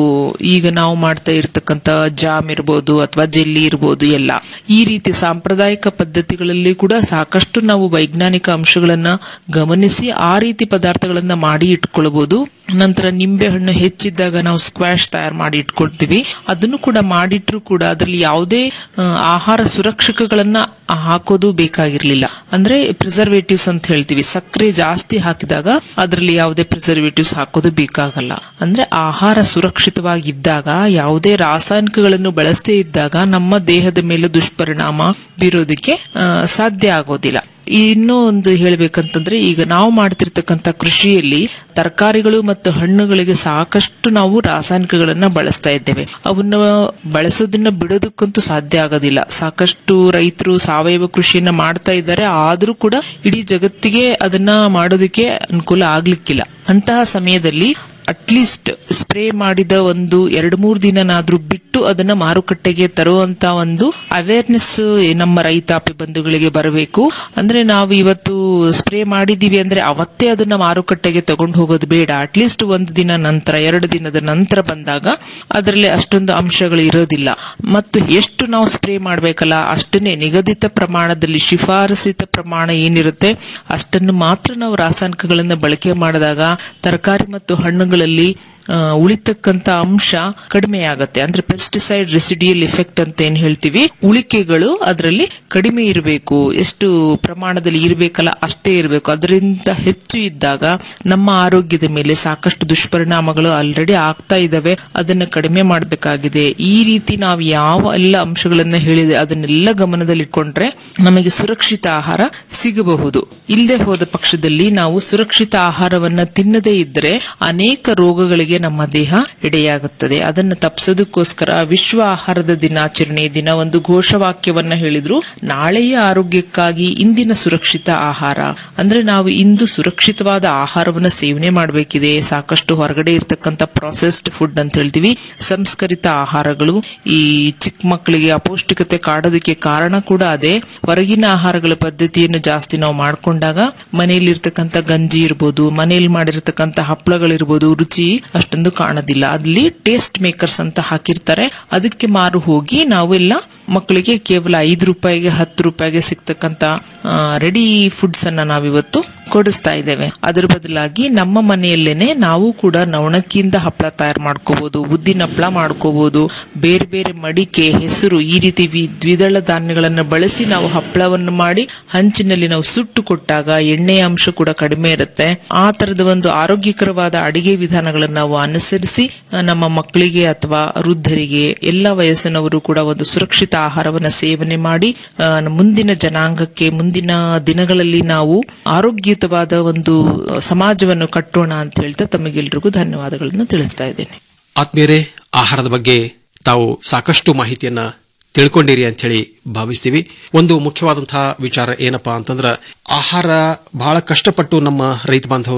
ಈಗ ನಾವು ಮಾಡ್ತಾ ಇರ್ತಕ್ಕಂತ ಜಾಮ್ ಇರ್ಬೋದು ಅಥವಾ ಜೆಲ್ಲಿ ಇರ್ಬೋದು ಎಲ್ಲ ಈ ರೀತಿ ಸಾಂಪ್ರದಾಯಿಕ ಪದ್ಧತಿಗಳಲ್ಲಿ ಕೂಡ ಸಾಕಷ್ಟು ನಾವು ವೈಜ್ಞಾನಿಕ ಅಂಶಗಳನ್ನ ಗಮನಿಸಿ ಆ ರೀತಿ ಪದಾರ್ಥಗಳನ್ನ ಮಾಡಿ ಇಟ್ಕೊಳ್ಬಹುದು ನಂತರ ನಿಂಬೆ ಹಣ್ಣು ಹೆಚ್ಚಿದ್ದಾಗ ನಾವು ಸ್ಕ್ವಾಶ್ ತಯಾರು ಮಾಡಿ ಇಟ್ಕೊಳ್ತೀವಿ ಅದನ್ನು ಕೂಡ ಮಾಡಿಟ್ರು ಕೂಡ ಅದರಲ್ಲಿ ಯಾವುದೇ ಆ, ಆಹಾರ ಸುರಕ್ಷಕಗಳನ್ನ ಹಾಕೋದು ಬೇಕಾಗಿರ್ಲಿಲ್ಲ ಅಂದ್ರೆ ಪ್ರಿಸರ್ವೇಟಿವ್ಸ್ ಅಂತ ಹೇಳ್ತೀವಿ ಸಕ್ಕರೆ ಜಾಸ್ತಿ ಹಾಕಿದಾಗ ಅದರಲ್ಲಿ ಯಾವುದೇ ಪ್ರಿಸರ್ವೇಟಿವ್ಸ್ ಹಾಕೋದು ಬೇಕಾಗಲ್ಲ ಅಂದ್ರೆ ಆಹಾರ ಸುರಕ್ಷಿತವಾಗಿದ್ದಾಗ ಯಾವುದೇ ರಾಸಾಯನಿಕಗಳನ್ನು ಬಳಸದೇ ಇದ್ದಾಗ ನಮ್ಮ ದೇಹದ ಮೇಲೆ ದುಷ್ಪರಿಣಾಮ ಬೀರೋದಕ್ಕೆ ಆ, ಸಾಧ್ಯ ಆಗೋದಿಲ್ಲ ಇನ್ನೂ ಒಂದು ಹೇಳ್ಬೇಕಂತಂದ್ರೆ ಈಗ ನಾವು ಮಾಡ್ತಿರ್ತಕ್ಕಂಥ ಕೃಷಿಯಲ್ಲಿ ತರಕಾರಿಗಳು ಮತ್ತು ಹಣ್ಣುಗಳಿಗೆ ಸಾಕಷ್ಟು ನಾವು ರಾಸಾಯನಿಕಗಳನ್ನ ಬಳಸ್ತಾ ಇದ್ದೇವೆ ಅವನ್ನ ಬಳಸೋದನ್ನ ಬಿಡೋದಕ್ಕಂತೂ ಸಾಧ್ಯ ಆಗೋದಿಲ್ಲ ಸಾಕಷ್ಟು ರೈತರು ಸಾವಯವ ಕೃಷಿಯನ್ನ ಮಾಡ್ತಾ ಇದ್ದಾರೆ ಆದ್ರೂ ಕೂಡ ಇಡೀ ಜಗತ್ತಿಗೆ ಅದನ್ನ ಮಾಡೋದಕ್ಕೆ ಅನುಕೂಲ ಆಗ್ಲಿಕ್ಕಿಲ್ಲ ಅಂತಹ ಸಮಯದಲ್ಲಿ ಅಟ್ಲೀಸ್ಟ್ ಸ್ಪ್ರೇ ಮಾಡಿದ ಒಂದು ಎರಡು ಮೂರು ದಿನನಾದ್ರೂ ಬಿಟ್ಟು ಅದನ್ನ ಮಾರುಕಟ್ಟೆಗೆ ತರುವಂತ ಒಂದು ಅವೇರ್ನೆಸ್ ನಮ್ಮ ರೈತಾಪಿ ಬಂಧುಗಳಿಗೆ ಬರಬೇಕು ಅಂದ್ರೆ ನಾವು ಇವತ್ತು ಸ್ಪ್ರೇ ಮಾಡಿದೀವಿ ಅಂದ್ರೆ ಅವತ್ತೇ ಅದನ್ನ ಮಾರುಕಟ್ಟೆಗೆ ತಗೊಂಡು ಹೋಗೋದು ಬೇಡ ಅಟ್ಲೀಸ್ಟ್ ಒಂದು ದಿನ ನಂತರ ಎರಡು ದಿನದ ನಂತರ ಬಂದಾಗ ಅದರಲ್ಲಿ ಅಷ್ಟೊಂದು ಅಂಶಗಳು ಇರೋದಿಲ್ಲ ಮತ್ತು ಎಷ್ಟು ನಾವು ಸ್ಪ್ರೇ ಮಾಡಬೇಕಲ್ಲ ಅಷ್ಟನ್ನೇ ನಿಗದಿತ ಪ್ರಮಾಣದಲ್ಲಿ ಶಿಫಾರಸಿತ ಪ್ರಮಾಣ ಏನಿರುತ್ತೆ ಅಷ್ಟನ್ನು ಮಾತ್ರ ನಾವು ರಾಸಾಯನಿಕಗಳನ್ನ ಬಳಕೆ ಮಾಡಿದಾಗ ತರಕಾರಿ ಮತ್ತು ಹಣ್ಣುಗಳಲ್ಲಿ ಆ, ಉಳಿತಕ್ಕಂತ ಅಂಶ ಕಡಿಮೆ ಆಗತ್ತೆ ಅಂದ್ರೆ ಪೆಸ್ಟಿಸೈಡ್ ರೆಸಿಡಿಯಲ್ ಎಫೆಕ್ಟ್ ಅಂತ ಏನ್ ಹೇಳ್ತೀವಿ ಉಳಿಕೆಗಳು ಅದರಲ್ಲಿ ಕಡಿಮೆ ಇರಬೇಕು ಎಷ್ಟು ಪ್ರಮಾಣದಲ್ಲಿ ಇರಬೇಕಲ್ಲ ಅಷ್ಟೇ ಇರಬೇಕು ಅದರಿಂದ ಹೆಚ್ಚು ಇದ್ದಾಗ ನಮ್ಮ ಆರೋಗ್ಯದ ಮೇಲೆ ಸಾಕಷ್ಟು ದುಷ್ಪರಿಣಾಮಗಳು ಆಲ್ರೆಡಿ ಆಗ್ತಾ ಇದಾವೆ ಅದನ್ನ ಕಡಿಮೆ ಮಾಡಬೇಕಾಗಿದೆ ಈ ರೀತಿ ನಾವು ಯಾವ ಎಲ್ಲ ಅಂಶಗಳನ್ನ ಹೇಳಿದೆ ಅದನ್ನೆಲ್ಲ ಗಮನದಲ್ಲಿಟ್ಕೊಂಡ್ರೆ ನಮಗೆ ಸುರಕ್ಷಿತ ಆಹಾರ ಸಿಗಬಹುದು ಇಲ್ಲದೆ ಹೋದ ಪಕ್ಷದಲ್ಲಿ ನಾವು ಸುರಕ್ಷಿತ ಆಹಾರವನ್ನ ತಿನ್ನದೇ ಇದ್ದರೆ ಅನೇಕ ರೋಗಗಳಿಗೆ ನಮ್ಮ ದೇಹ ಎಡೆಯಾಗುತ್ತದೆ ಅದನ್ನು ತಪ್ಪಿಸೋದಕ್ಕೋಸ್ಕರ ವಿಶ್ವ ಆಹಾರದ ದಿನಾಚರಣೆ ದಿನ ಒಂದು ಘೋಷವಾಕ್ಯವನ್ನ ಹೇಳಿದ್ರು ನಾಳೆಯ ಆರೋಗ್ಯಕ್ಕಾಗಿ ಇಂದಿನ ಸುರಕ್ಷಿತ ಆಹಾರ ಅಂದ್ರೆ ನಾವು ಇಂದು ಸುರಕ್ಷಿತವಾದ ಆಹಾರವನ್ನ ಸೇವನೆ ಮಾಡಬೇಕಿದೆ ಸಾಕಷ್ಟು ಹೊರಗಡೆ ಇರ್ತಕ್ಕಂಥ ಪ್ರೊಸೆಸ್ಡ್ ಫುಡ್ ಅಂತ ಹೇಳ್ತೀವಿ ಸಂಸ್ಕರಿತ ಆಹಾರಗಳು ಈ ಚಿಕ್ಕ ಮಕ್ಕಳಿಗೆ ಅಪೌಷ್ಟಿಕತೆ ಕಾಡೋದಕ್ಕೆ ಕಾರಣ ಕೂಡ ಅದೇ ಹೊರಗಿನ ಆಹಾರಗಳ ಪದ್ಧತಿಯನ್ನು ಜಾಸ್ತಿ ನಾವು ಮಾಡ್ಕೊಂಡಾಗ ಮನೆಯಲ್ಲಿ ಇರ್ತಕ್ಕಂಥ ಗಂಜಿ ಇರ್ಬೋದು ಮನೆಯಲ್ಲಿ ಮಾಡಿರ್ತಕ್ಕಂಥ ಹಪ್ಪಳಗಳಿರ್ಬೋದು ರುಚಿ ಅಷ್ಟೊಂದು ಕಾಣೋದಿಲ್ಲ ಅಲ್ಲಿ ಟೇಸ್ಟ್ ಮೇಕರ್ಸ್ ಅಂತ ಹಾಕಿರ್ತಾರೆ ಅದಕ್ಕೆ ಮಾರು ಹೋಗಿ ನಾವೆಲ್ಲ ಮಕ್ಕಳಿಗೆ ಕೇವಲ ಐದು ರೂಪಾಯಿಗೆ ಹತ್ತು ರೂಪಾಯಿಗೆ ಸಿಗ್ತಕ್ಕಂತ ರೆಡಿ ಫುಡ್ಸ್ ಅನ್ನ ನಾವಿವತ್ತು ಕೊಡಿಸ್ತಾ ಇದ್ದೇವೆ ಅದರ ಬದಲಾಗಿ ನಮ್ಮ ಮನೆಯಲ್ಲೇನೆ ನಾವು ಕೂಡ ನವಣಕ್ಕಿಯಿಂದ ಹಪ್ಪಳ ತಯಾರು ಮಾಡ್ಕೋಬಹುದು ಉದ್ದಿನ ಹಪ್ಪಳ ಮಾಡ್ಕೋಬಹುದು ಬೇರೆ ಬೇರೆ ಮಡಿಕೆ ಹೆಸರು ಈ ರೀತಿ ವಿ- ದ್ವಿದಳ ಧಾನ್ಯಗಳನ್ನು ಬಳಸಿ ನಾವು ಹಪ್ಪಳವನ್ನು ಮಾಡಿ ಹಂಚಿನಲ್ಲಿ ನಾವು ಸುಟ್ಟು ಕೊಟ್ಟಾಗ ಎಣ್ಣೆಯ ಅಂಶ ಕೂಡ ಕಡಿಮೆ ಇರುತ್ತೆ ಆ ತರದ ಒಂದು ಆರೋಗ್ಯಕರವಾದ ಅಡಿಗೆ ವಿಧಾನಗಳನ್ನು ನಾವು ಅನುಸರಿಸಿ ಆ, ನಮ್ಮ ಮಕ್ಕಳಿಗೆ ಅಥವಾ ವೃದ್ಧರಿಗೆ ಎಲ್ಲ ವಯಸ್ಸಿನವರು ಕೂಡ ಒಂದು ಸುರಕ್ಷಿತ ಆಹಾರವನ್ನ ಸೇವನೆ ಮಾಡಿ ಆ, ಮುಂದಿನ ಜನಾಂಗಕ್ಕೆ ಮುಂದಿನ ದಿನಗಳಲ್ಲಿ ನಾವು ಆರೋಗ್ಯಯುತವಾದ ಒಂದು ಸಮಾಜವನ್ನು ಕಟ್ಟೋಣ ಅಂತ ಹೇಳ್ತಾ ತಮಗೆಲ್ರಿಗೂ ಧನ್ಯವಾದಗಳನ್ನು ತಿಳಿಸ್ತಾ ಇದ್ದೇನೆ ಆತ್ಮೀಯರೇ ಆಹಾರದ ಬಗ್ಗೆ ತಾವು ಸಾಕಷ್ಟು ಮಾಹಿತಿಯನ್ನ ತಿಳ್ಕೊಂಡಿರಿ ಅಂತ ಹೇಳಿ ಭಾವಿಸ್ತೀವಿ ಒಂದು ಮುಖ್ಯವಾದಂತಹ ವಿಚಾರ ಏನಪ್ಪಾ ಅಂತಂದ್ರ ಆಹಾರ ಬಹಳ ಕಷ್ಟಪಟ್ಟು ನಮ್ಮ ರೈತ ಬಾಂಧವರು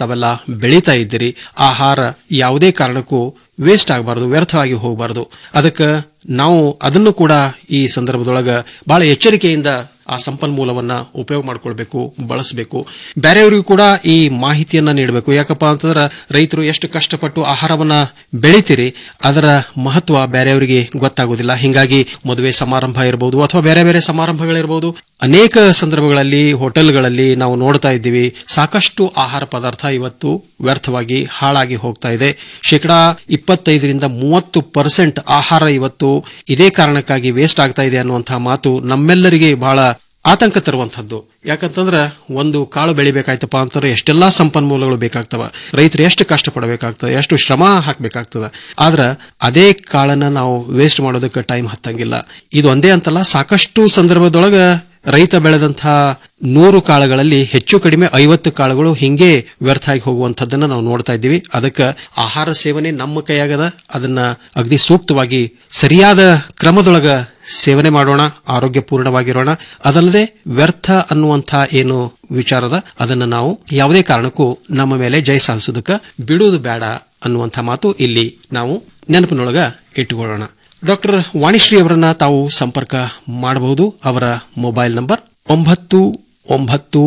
ತಾವೆಲ್ಲ ಬೆಳೀತಾ ಇದ್ದೀರಿ ಆಹಾರ ಯಾವುದೇ ಕಾರಣಕ್ಕೂ ವೇಸ್ಟ್ ಆಗಬಾರದು ವ್ಯರ್ಥವಾಗಿ ಹೋಗಬಾರದು ಅದಕ್ಕೆ ನಾವು ಅದನ್ನು ಕೂಡ ಈ ಸಂದರ್ಭದೊಳಗ ಬಹಳ ಎಚ್ಚರಿಕೆಯಿಂದ ಆ ಸಂಪನ್ಮೂಲವನ್ನ ಉಪಯೋಗ ಮಾಡ್ಕೊಳ್ಬೇಕು ಬಳಸಬೇಕು ಬೇರೆಯವರಿಗೂ ಕೂಡ ಈ ಮಾಹಿತಿಯನ್ನ ನೀಡಬೇಕು ಯಾಕಪ್ಪ ಅಂತಂದ್ರೆ ರೈತರು ಎಷ್ಟು ಕಷ್ಟಪಟ್ಟು ಆಹಾರವನ್ನ ಬೆಳಿತೀರಿ ಅದರ ಮಹತ್ವ ಬೇರೆಯವರಿಗೆ ಗೊತ್ತಾಗೋದಿಲ್ಲ ಹಿಂಗಾಗಿ ಮದುವೆ ಸಮಾರಂಭ ಇರಬಹುದು ಅಥವಾ ಬೇರೆ ಬೇರೆ ಸಮಾರಂಭಗಳಿರಬಹುದು ಅನೇಕ ಸಂದರ್ಭಗಳಲ್ಲಿ ಹೋಟೆಲ್ಗಳಲ್ಲಿ ನಾವು ನೋಡ್ತಾ ಇದ್ದೀವಿ ಸಾಕಷ್ಟು ಆಹಾರ ಪದಾರ್ಥ ಇವತ್ತು ವ್ಯರ್ಥವಾಗಿ ಹಾಳಾಗಿ ಹೋಗ್ತಾ ಇದೆ ಶೇಕಡಾ ಇಪ್ಪತ್ತೈದರಿಂದ ಮೂವತ್ತು ಪರ್ಸೆಂಟ್ ಆಹಾರ ಇವತ್ತು ಇದೇ ಕಾರಣಕ್ಕಾಗಿ ವೇಸ್ಟ್ ಆಗ್ತಾ ಇದೆ ಅನ್ನುವಂತಹ ಮಾತು ನಮ್ಮೆಲ್ಲರಿಗೆ ಬಹಳ ಆತಂಕ ತರುವಂತಹದ್ದು ಯಾಕಂತಂದ್ರ ಒಂದು ಕಾಳು ಬೆಳಿಬೇಕಾಯ್ತಪ್ಪ ಅಂತಂದ್ರೆ ಎಷ್ಟೆಲ್ಲಾ ಸಂಪನ್ಮೂಲಗಳು ಬೇಕಾಗ್ತವ ರೈತರು ಎಷ್ಟು ಕಷ್ಟಪಡಬೇಕಾಗ್ತದೆ ಎಷ್ಟು ಶ್ರಮ ಹಾಕ್ಬೇಕಾಗ್ತದ ಆದ್ರ ಅದೇ ಕಾಳನ್ನ ನಾವು ವೇಸ್ಟ್ ಮಾಡೋದಕ್ಕೆ ಟೈಮ್ ಹತ್ತಂಗಿಲ್ಲ ಇದು ಒಂದೇ ಅಂತಲ್ಲ ಸಾಕಷ್ಟು ಸಂದರ್ಭದೊಳಗ ರೈತ ಬೆಳೆದಂತಹ ನೂರು ಕಾಳುಗಳಲ್ಲಿ ಹೆಚ್ಚು ಕಡಿಮೆ ಐವತ್ತು ಕಾಳುಗಳು ಹಿಂಗೆ ವ್ಯರ್ಥ ಆಗಿ ಹೋಗುವಂತದ್ದನ್ನ ನಾವು ನೋಡ್ತಾ ಇದ್ದೀವಿ ಅದಕ್ಕೆ ಆಹಾರ ಸೇವನೆ ನಮ್ಮ ಕೈಯಾಗದ ಅದನ್ನ ಅಗದಿ ಸೂಕ್ತವಾಗಿ ಸರಿಯಾದ ಕ್ರಮದೊಳಗ ಸೇವನೆ ಮಾಡೋಣ ಆರೋಗ್ಯಪೂರ್ಣವಾಗಿರೋಣ ಅದಲ್ಲದೆ ವ್ಯರ್ಥ ಅನ್ನುವಂಥ ಏನು ವಿಚಾರದ ಅದನ್ನ ನಾವು ಯಾವುದೇ ಕಾರಣಕ್ಕೂ ನಮ್ಮ ಮೇಲೆ ಜಯ ಸಾಧಿಸೋದಕ್ಕೆ ಬಿಡುವುದು ಬೇಡ ಅನ್ನುವಂಥ ಮಾತು ಇಲ್ಲಿ ನಾವು ನೆನಪಿನೊಳಗ ಇಟ್ಟುಕೊಳ್ಳೋಣ ಡಾಕ್ಟರ್ ವಾಣಿಶ್ರೀ ಅವರನ್ನ ತಾವು ಸಂಪರ್ಕ ಮಾಡಬಹುದು ಅವರ ಮೊಬೈಲ್ ನಂಬರ್ ಒಂಬತ್ತು ಒಂಬತ್ತು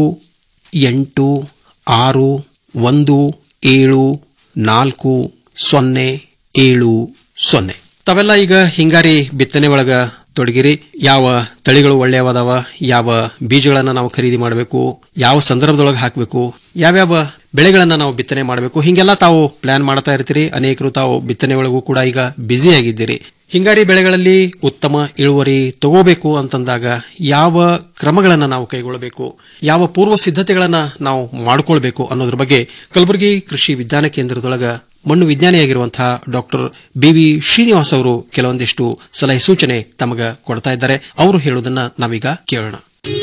ಎಂಟು ಆರು ಒಂದು ಏಳು ನಾಲ್ಕು ಸೊನ್ನೆ ಏಳು ಸೊನ್ನೆ ತಾವೆಲ್ಲ ಈಗ ಹಿಂಗಾರಿ ಬಿತ್ತನೆ ಒಳಗ ತೊಡಗಿರಿ ಯಾವ ತಳಿಗಳು ಒಳ್ಳೆಯವಾದವ ಯಾವ ಬೀಜಗಳನ್ನ ನಾವು ಖರೀದಿ ಮಾಡಬೇಕು ಯಾವ ಸಂದರ್ಭದೊಳಗೆ ಹಾಕಬೇಕು ಯಾವ್ಯಾವ ಬೆಳೆಗಳನ್ನ ನಾವು ಬಿತ್ತನೆ ಮಾಡಬೇಕು ಹಿಂಗೆಲ್ಲ ತಾವು ಪ್ಲಾನ್ ಮಾಡ್ತಾ ಇರ್ತೀರಿ ಅನೇಕರು ತಾವು ಬಿತ್ತನೆ ಒಳಗೂ ಕೂಡ ಈಗ ಬ್ಯುಸಿ ಆಗಿದ್ದೀರಿ ಹಿಂಗಾರಿ ಬೆಳೆಗಳಲ್ಲಿ ಉತ್ತಮ ಇಳುವರಿ ತಗೋಬೇಕು ಅಂತಂದಾಗ ಯಾವ ಕ್ರಮಗಳನ್ನ ನಾವು ಕೈಗೊಳ್ಳಬೇಕು ಯಾವ ಪೂರ್ವ ಸಿದ್ಧತೆಗಳನ್ನ ನಾವು ಮಾಡಿಕೊಳ್ಬೇಕು ಅನ್ನೋದ್ರ ಬಗ್ಗೆ ಕಲಬುರಗಿ ಕೃಷಿ ವಿಜ್ಞಾನ ಕೇಂದ್ರದೊಳಗ ಮಣ್ಣು ವಿಜ್ಞಾನಿಯಾಗಿರುವಂತಹ ಡಾಕ್ಟರ್ ಬಿ ವಿ ಶ್ರೀನಿವಾಸ್ ಅವರು ಕೆಲವೊಂದಿಷ್ಟು ಸಲಹೆ ಸೂಚನೆ ತಮಗ ಕೊಡ್ತಾ ಇದ್ದಾರೆ ಅವರು ಹೇಳುವುದನ್ನ ನಾವೀಗ ಕೇಳೋಣ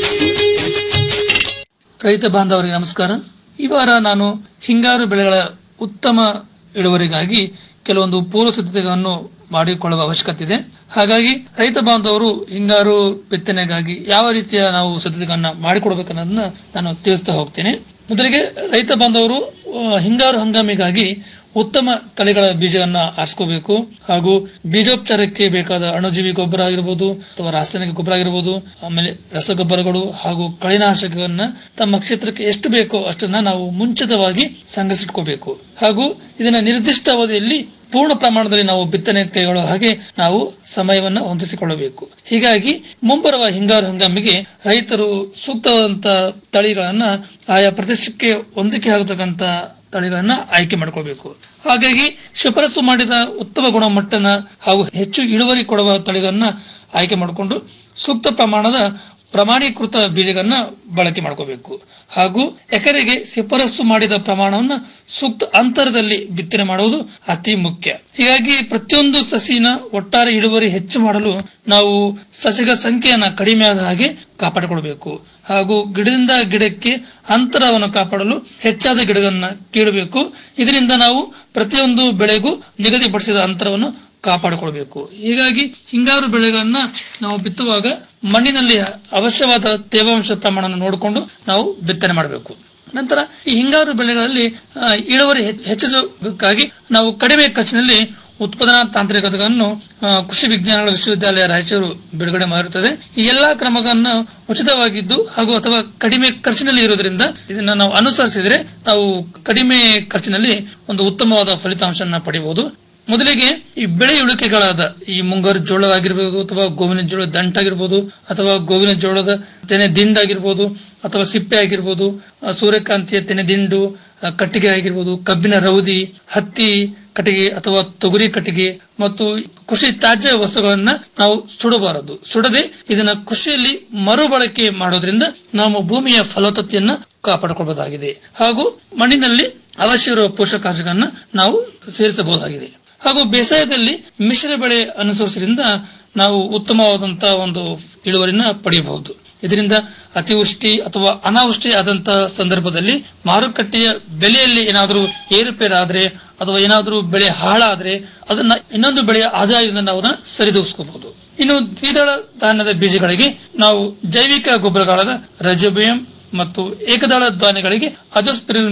ರೈತ ಬಾಂಧವರಿಗೆ ನಮಸ್ಕಾರ ಈ ವಾರ ನಾನು ಹಿಂಗಾರು ಬೆಳೆಗಳ ಉತ್ತಮ ಇಳುವರಿಗಾಗಿ ಕೆಲವೊಂದು ಪೂರ್ವ ಸಿದ್ಧತೆಗಳನ್ನು ಮಾಡಿಕೊಳ್ಳುವ ಅವಶ್ಯಕತೆ ಇದೆ ಹಾಗಾಗಿ ರೈತ ಬಾಂಧವರು ಹಿಂಗಾರು ಬಿತ್ತನೆಗಾಗಿ ಯಾವ ರೀತಿಯ ನಾವು ಸಿದ್ಧತೆಗಳನ್ನ ಮಾಡಿಕೊಡ್ಬೇಕನ್ನೋದನ್ನ ನಾನು ತಿಳಿಸ್ತಾ ಹೋಗ್ತೇನೆ ಮೊದಲಿಗೆ ರೈತ ಬಾಂಧವರು ಆ, ಹಿಂಗಾರು ಹಂಗಾಮಿಗಾಗಿ ಉತ್ತಮ ತಳಿಗಳ ಬೀಜವನ್ನ ಆರಿಸ್ಕೋಬೇಕು ಹಾಗೂ ಬೀಜೋಪಚಾರಕ್ಕೆ ಬೇಕಾದ ಅಣುಜೀವಿ ಗೊಬ್ಬರ ಆಗಿರ್ಬೋದು ಅಥವಾ ರಾಸಾಯನಿಕ ಗೊಬ್ಬರ ಆಗಿರ್ಬೋದು ಆಮೇಲೆ ರಸಗೊಬ್ಬರಗಳು ಹಾಗೂ ಕಳೆನಾಶಕಗಳನ್ನ ತಮ್ಮ ಕ್ಷೇತ್ರಕ್ಕೆ ಎಷ್ಟು ಬೇಕೋ ಅಷ್ಟನ್ನ ನಾವು ಮುಂಚಿತವಾಗಿ ಸಂಗ್ರಹಿಸಿಟ್ಕೋಬೇಕು ಹಾಗೂ ಇದನ್ನ ನಿರ್ದಿಷ್ಟ ಅವಧಿಯಲ್ಲಿ ಪೂರ್ಣ ಪ್ರಮಾಣದಲ್ಲಿ ನಾವು ಬಿತ್ತನೆ ಕೈಗೊಳ್ಳುವ ಹಾಗೆ ನಾವು ಸಮಯವನ್ನ ಹೊಂದಿಸಿಕೊಳ್ಳಬೇಕು ಹೀಗಾಗಿ ಮುಂಬರುವ ಹಿಂಗಾರು ಹಂಗಾಮಿಗೆ ರೈತರು ಸೂಕ್ತವಾದಂತ ತಳಿಗಳನ್ನ ಆಯಾ ಪ್ರದೇಶಕ್ಕೆ ಹೊಂದಿಕೆ ಆಗತಕ್ಕಂತ ತಳಿಗಳನ್ನ ಆಯ್ಕೆ ಮಾಡ್ಕೊಳ್ಬೇಕು ಹಾಗಾಗಿ ಶಿಫಾರಸು ಮಾಡಿದ ಉತ್ತಮ ಗುಣಮಟ್ಟನ ಹಾಗೂ ಹೆಚ್ಚು ಇಳುವರಿ ಕೊಡುವ ತಳಿಗಳನ್ನ ಆಯ್ಕೆ ಮಾಡಿಕೊಂಡು ಸೂಕ್ತ ಪ್ರಮಾಣದ ಪ್ರಮಾಣೀಕೃತ ಬೀಜಗಳನ್ನ ಬಳಕೆ ಮಾಡ್ಕೋಬೇಕು ಹಾಗೂ ಎಕರೆಗೆ ಶಿಫಾರಸು ಮಾಡಿದ ಪ್ರಮಾಣವನ್ನ ಸೂಕ್ತ ಅಂತರದಲ್ಲಿ ಬಿತ್ತನೆ ಮಾಡುವುದು ಅತಿ ಮುಖ್ಯ ಹೀಗಾಗಿ ಪ್ರತಿಯೊಂದು ಸಸಿನ ಒಟ್ಟಾರೆ ಇಳುವರಿ ಹೆಚ್ಚು ಮಾಡಲು ನಾವು ಸಸಿಗಳ ಸಂಖ್ಯೆಯನ್ನ ಕಡಿಮೆ ಆದ ಹಾಗೆ ಕಾಪಾಡಿಕೊಳ್ಬೇಕು ಹಾಗೂ ಗಿಡದಿಂದ ಗಿಡಕ್ಕೆ ಅಂತರವನ್ನು ಕಾಪಾಡಲು ಹೆಚ್ಚಾದ ಗಿಡಗಳನ್ನ ಕೀಳಬೇಕು ಇದರಿಂದ ನಾವು ಪ್ರತಿಯೊಂದು ಬೆಳೆಗೂ ನಿಗದಿಪಡಿಸಿದ ಅಂತರವನ್ನು ಕಾಪಾಡಿಕೊಳ್ಬೇಕು ಹೀಗಾಗಿ ಹಿಂಗಾರು ಬೆಳೆಗಳನ್ನ ನಾವು ಬಿತ್ತುವಾಗ ಮಣ್ಣಿನಲ್ಲಿ ಅವಶ್ಯವಾದ ತೇವಾಂಶ ಪ್ರಮಾಣ ನೋಡಿಕೊಂಡು ನಾವು ಬಿತ್ತನೆ ಮಾಡಬೇಕು ನಂತರ ಈ ಹಿಂಗಾರು ಬೆಳೆಗಳಲ್ಲಿ ಆ, ಇಳುವರಿ ಹೆಚ್ಚ್- ಹೆಚ್ಚಿಸೋದಕ್ಕಾಗಿ ನಾವು ಕಡಿಮೆ ಖರ್ಚಿನಲ್ಲಿ ಉತ್ಪಾದನಾ ತಾಂತ್ರಿಕತೆಗಳನ್ನು ಆ, ಕೃಷಿ ವಿಜ್ಞಾನಗಳ ವಿಶ್ವವಿದ್ಯಾಲಯ ರಾಯಚೂರು ಬಿಡುಗಡೆ ಮಾಡಿರುತ್ತದೆ ಈ ಎಲ್ಲಾ ಕ್ರಮಗಳನ್ನು ಉಚಿತವಾಗಿದ್ದು ಹಾಗೂ ಅಥವಾ ಕಡಿಮೆ ಖರ್ಚಿನಲ್ಲಿ ಇರೋದ್ರಿಂದ ಇದನ್ನ ನಾವು ಅನುಸರಿಸಿದ್ರೆ ನಾವು ಕಡಿಮೆ ಖರ್ಚಿನಲ್ಲಿ ಒಂದು ಉತ್ತಮವಾದ ಫಲಿತಾಂಶನ ಪಡೆಯಬಹುದು ಮೊದಲಿಗೆ ಈ ಬೆಳೆ ಇಳಿಕೆಗಳಾದ ಈ ಮುಂಗಾರು ಜೋಳ ಆಗಿರ್ಬೋದು ಅಥವಾ ಗೋವಿನ ಜೋಳ ದಂಟಾಗಿರ್ಬೋದು ಅಥವಾ ಗೋವಿನ ಜೋಳದ ತೆನೆ ದಿಂಡಾಗಿರ್ಬೋದು ಅಥವಾ ಸಿಪ್ಪೆ ಆಗಿರ್ಬೋದು ಆ, ಸೂರ್ಯಕಾಂತಿಯ ತೆನೆ ದಿಂಡು ಆ, ಕಟ್ಟಿಗೆ ಆಗಿರ್ಬೋದು ಕಬ್ಬಿನ ರೌದಿ ಹತ್ತಿ ಕಟ್ಟಿಗೆ ಅಥವಾ ತೊಗರಿ ಕಟ್ಟಿಗೆ ಮತ್ತು ಕೃಷಿ ತ್ಯಾಜ್ಯ ವಸ್ತುಗಳನ್ನ ನಾವು ಸುಡಬಾರದು ಸುಡದೆ ಇದನ್ನ ಕೃಷಿಯಲ್ಲಿ ಮರುಬಳಕೆ ಮಾಡೋದ್ರಿಂದ ನಾವು ಭೂಮಿಯ ಫಲವತ್ತತೆಯನ್ನ ಕಾಪಾಡಿಕೊಳ್ಳಬಹುದಾಗಿದೆ ಹಾಗೂ ಮಣ್ಣಿನಲ್ಲಿ ಅವಶ್ಯವಿರುವ ಪೋಷಕಾಂಶಗಳನ್ನ ನಾವು ಸೇರಿಸಬಹುದಾಗಿದೆ ಹಾಗೂ ಬೇಸಾಯದಲ್ಲಿ ಮಿಶ್ರ ಬೆಳೆ ಅನುಸರಿಸೋದ್ರಿಂದ ನಾವು ಉತ್ತಮವಾದಂತಹ ಒಂದು ಇಳುವರಿನ ಪಡೆಯಬಹುದು ಇದರಿಂದ ಅತಿವೃಷ್ಟಿ ಅಥವಾ ಅನಾವೃಷ್ಟಿ ಆದಂತಹ ಸಂದರ್ಭದಲ್ಲಿ ಮಾರುಕಟ್ಟೆಯ ಬೆಲೆಯಲ್ಲಿ ಏನಾದರೂ ಏರುಪೇರಾದ್ರೆ ಅಥವಾ ಏನಾದರೂ ಬೆಳೆ ಹಾಳಾದ್ರೆ ಅದನ್ನ ಇನ್ನೊಂದು ಬೆಳೆಯ ಆದಾಯದಿಂದ ನಾವು ಅದನ್ನ ಸರಿದೂಗಿಸ್ಕೋಬಹುದು ಇನ್ನು ದ್ವಿದಳ ಧಾನ್ಯದ ಬೀಜಗಳಿಗೆ ನಾವು ಜೈವಿಕ ಗೊಬ್ಬರಗಳಾದ ರಜೋಬಿಯಂ ಮತ್ತು ಏಕದಳ ಧಾನ್ಯಗಳಿಗೆ ಅಜೋಸ್ಪಿರಿಲ್ನಿಂದ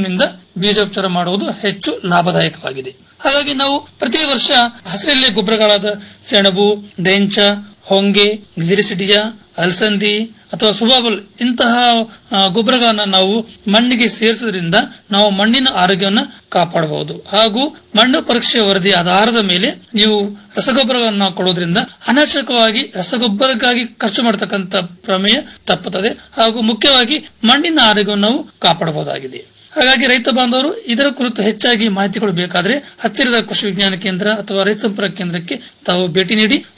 ಬೀಜೋಪಚಾರ ಮಾಡುವುದು ಹೆಚ್ಚು ಲಾಭದಾಯಕವಾಗಿದೆ ಹಾಗಾಗಿ ನಾವು ಪ್ರತಿ ವರ್ಷ ಹಸಿರೆಲೆ ಗೊಬ್ಬರಗಳಾದ ಸೆಣಬು ಡೆಂಚ ಹೊಂಗೆ ಗ್ಲಿರಿಸಿಡಿಯಾ ಅಲಸಂದಿ ಅಥವಾ ಸುಬಾಬಲ್ ಇಂತಹ ಆ, ಗೊಬ್ಬರಗಳನ್ನ ನಾವು ಮಣ್ಣಿಗೆ ಸೇರಿಸೋದ್ರಿಂದ ನಾವು ಮಣ್ಣಿನ ಆರೋಗ್ಯವನ್ನು ಕಾಪಾಡಬಹುದು ಹಾಗೂ ಮಣ್ಣು ಪರೀಕ್ಷೆ ವರದಿ ಆಧಾರದ ಮೇಲೆ ನೀವು ರಸಗೊಬ್ಬರಗಳನ್ನ ಕೊಡೋದ್ರಿಂದ ಅನಾವಶ್ಯಕವಾಗಿ ರಸಗೊಬ್ಬರಕ್ಕಾಗಿ ಖರ್ಚು ಮಾಡತಕ್ಕಂತ ಪ್ರಮೇಯ ತಪ್ಪುತ್ತದೆ ಹಾಗೂ ಮುಖ್ಯವಾಗಿ ಮಣ್ಣಿನ ಆರೋಗ್ಯವನ್ನು ನಾವು ಕಾಪಾಡಬಹುದಾಗಿದೆ ಹಾಗಾಗಿ ರೈತ ಬಾಂಧವರು ಇದರ ಕುರಿತು ಹೆಚ್ಚಾಗಿ ಮಾಹಿತಿಗಳು ಬೇಕಾದ್ರೆ ಹತ್ತಿರದ ಕೃಷಿ ವಿಜ್ಞಾನ ಕೇಂದ್ರ ಅಥವಾ ರೈತ ಸಂಪರ್ಕ ಕೇಂದ್ರಕ್ಕೆ ತಾವು ಭೇಟಿ ನೀಡಿ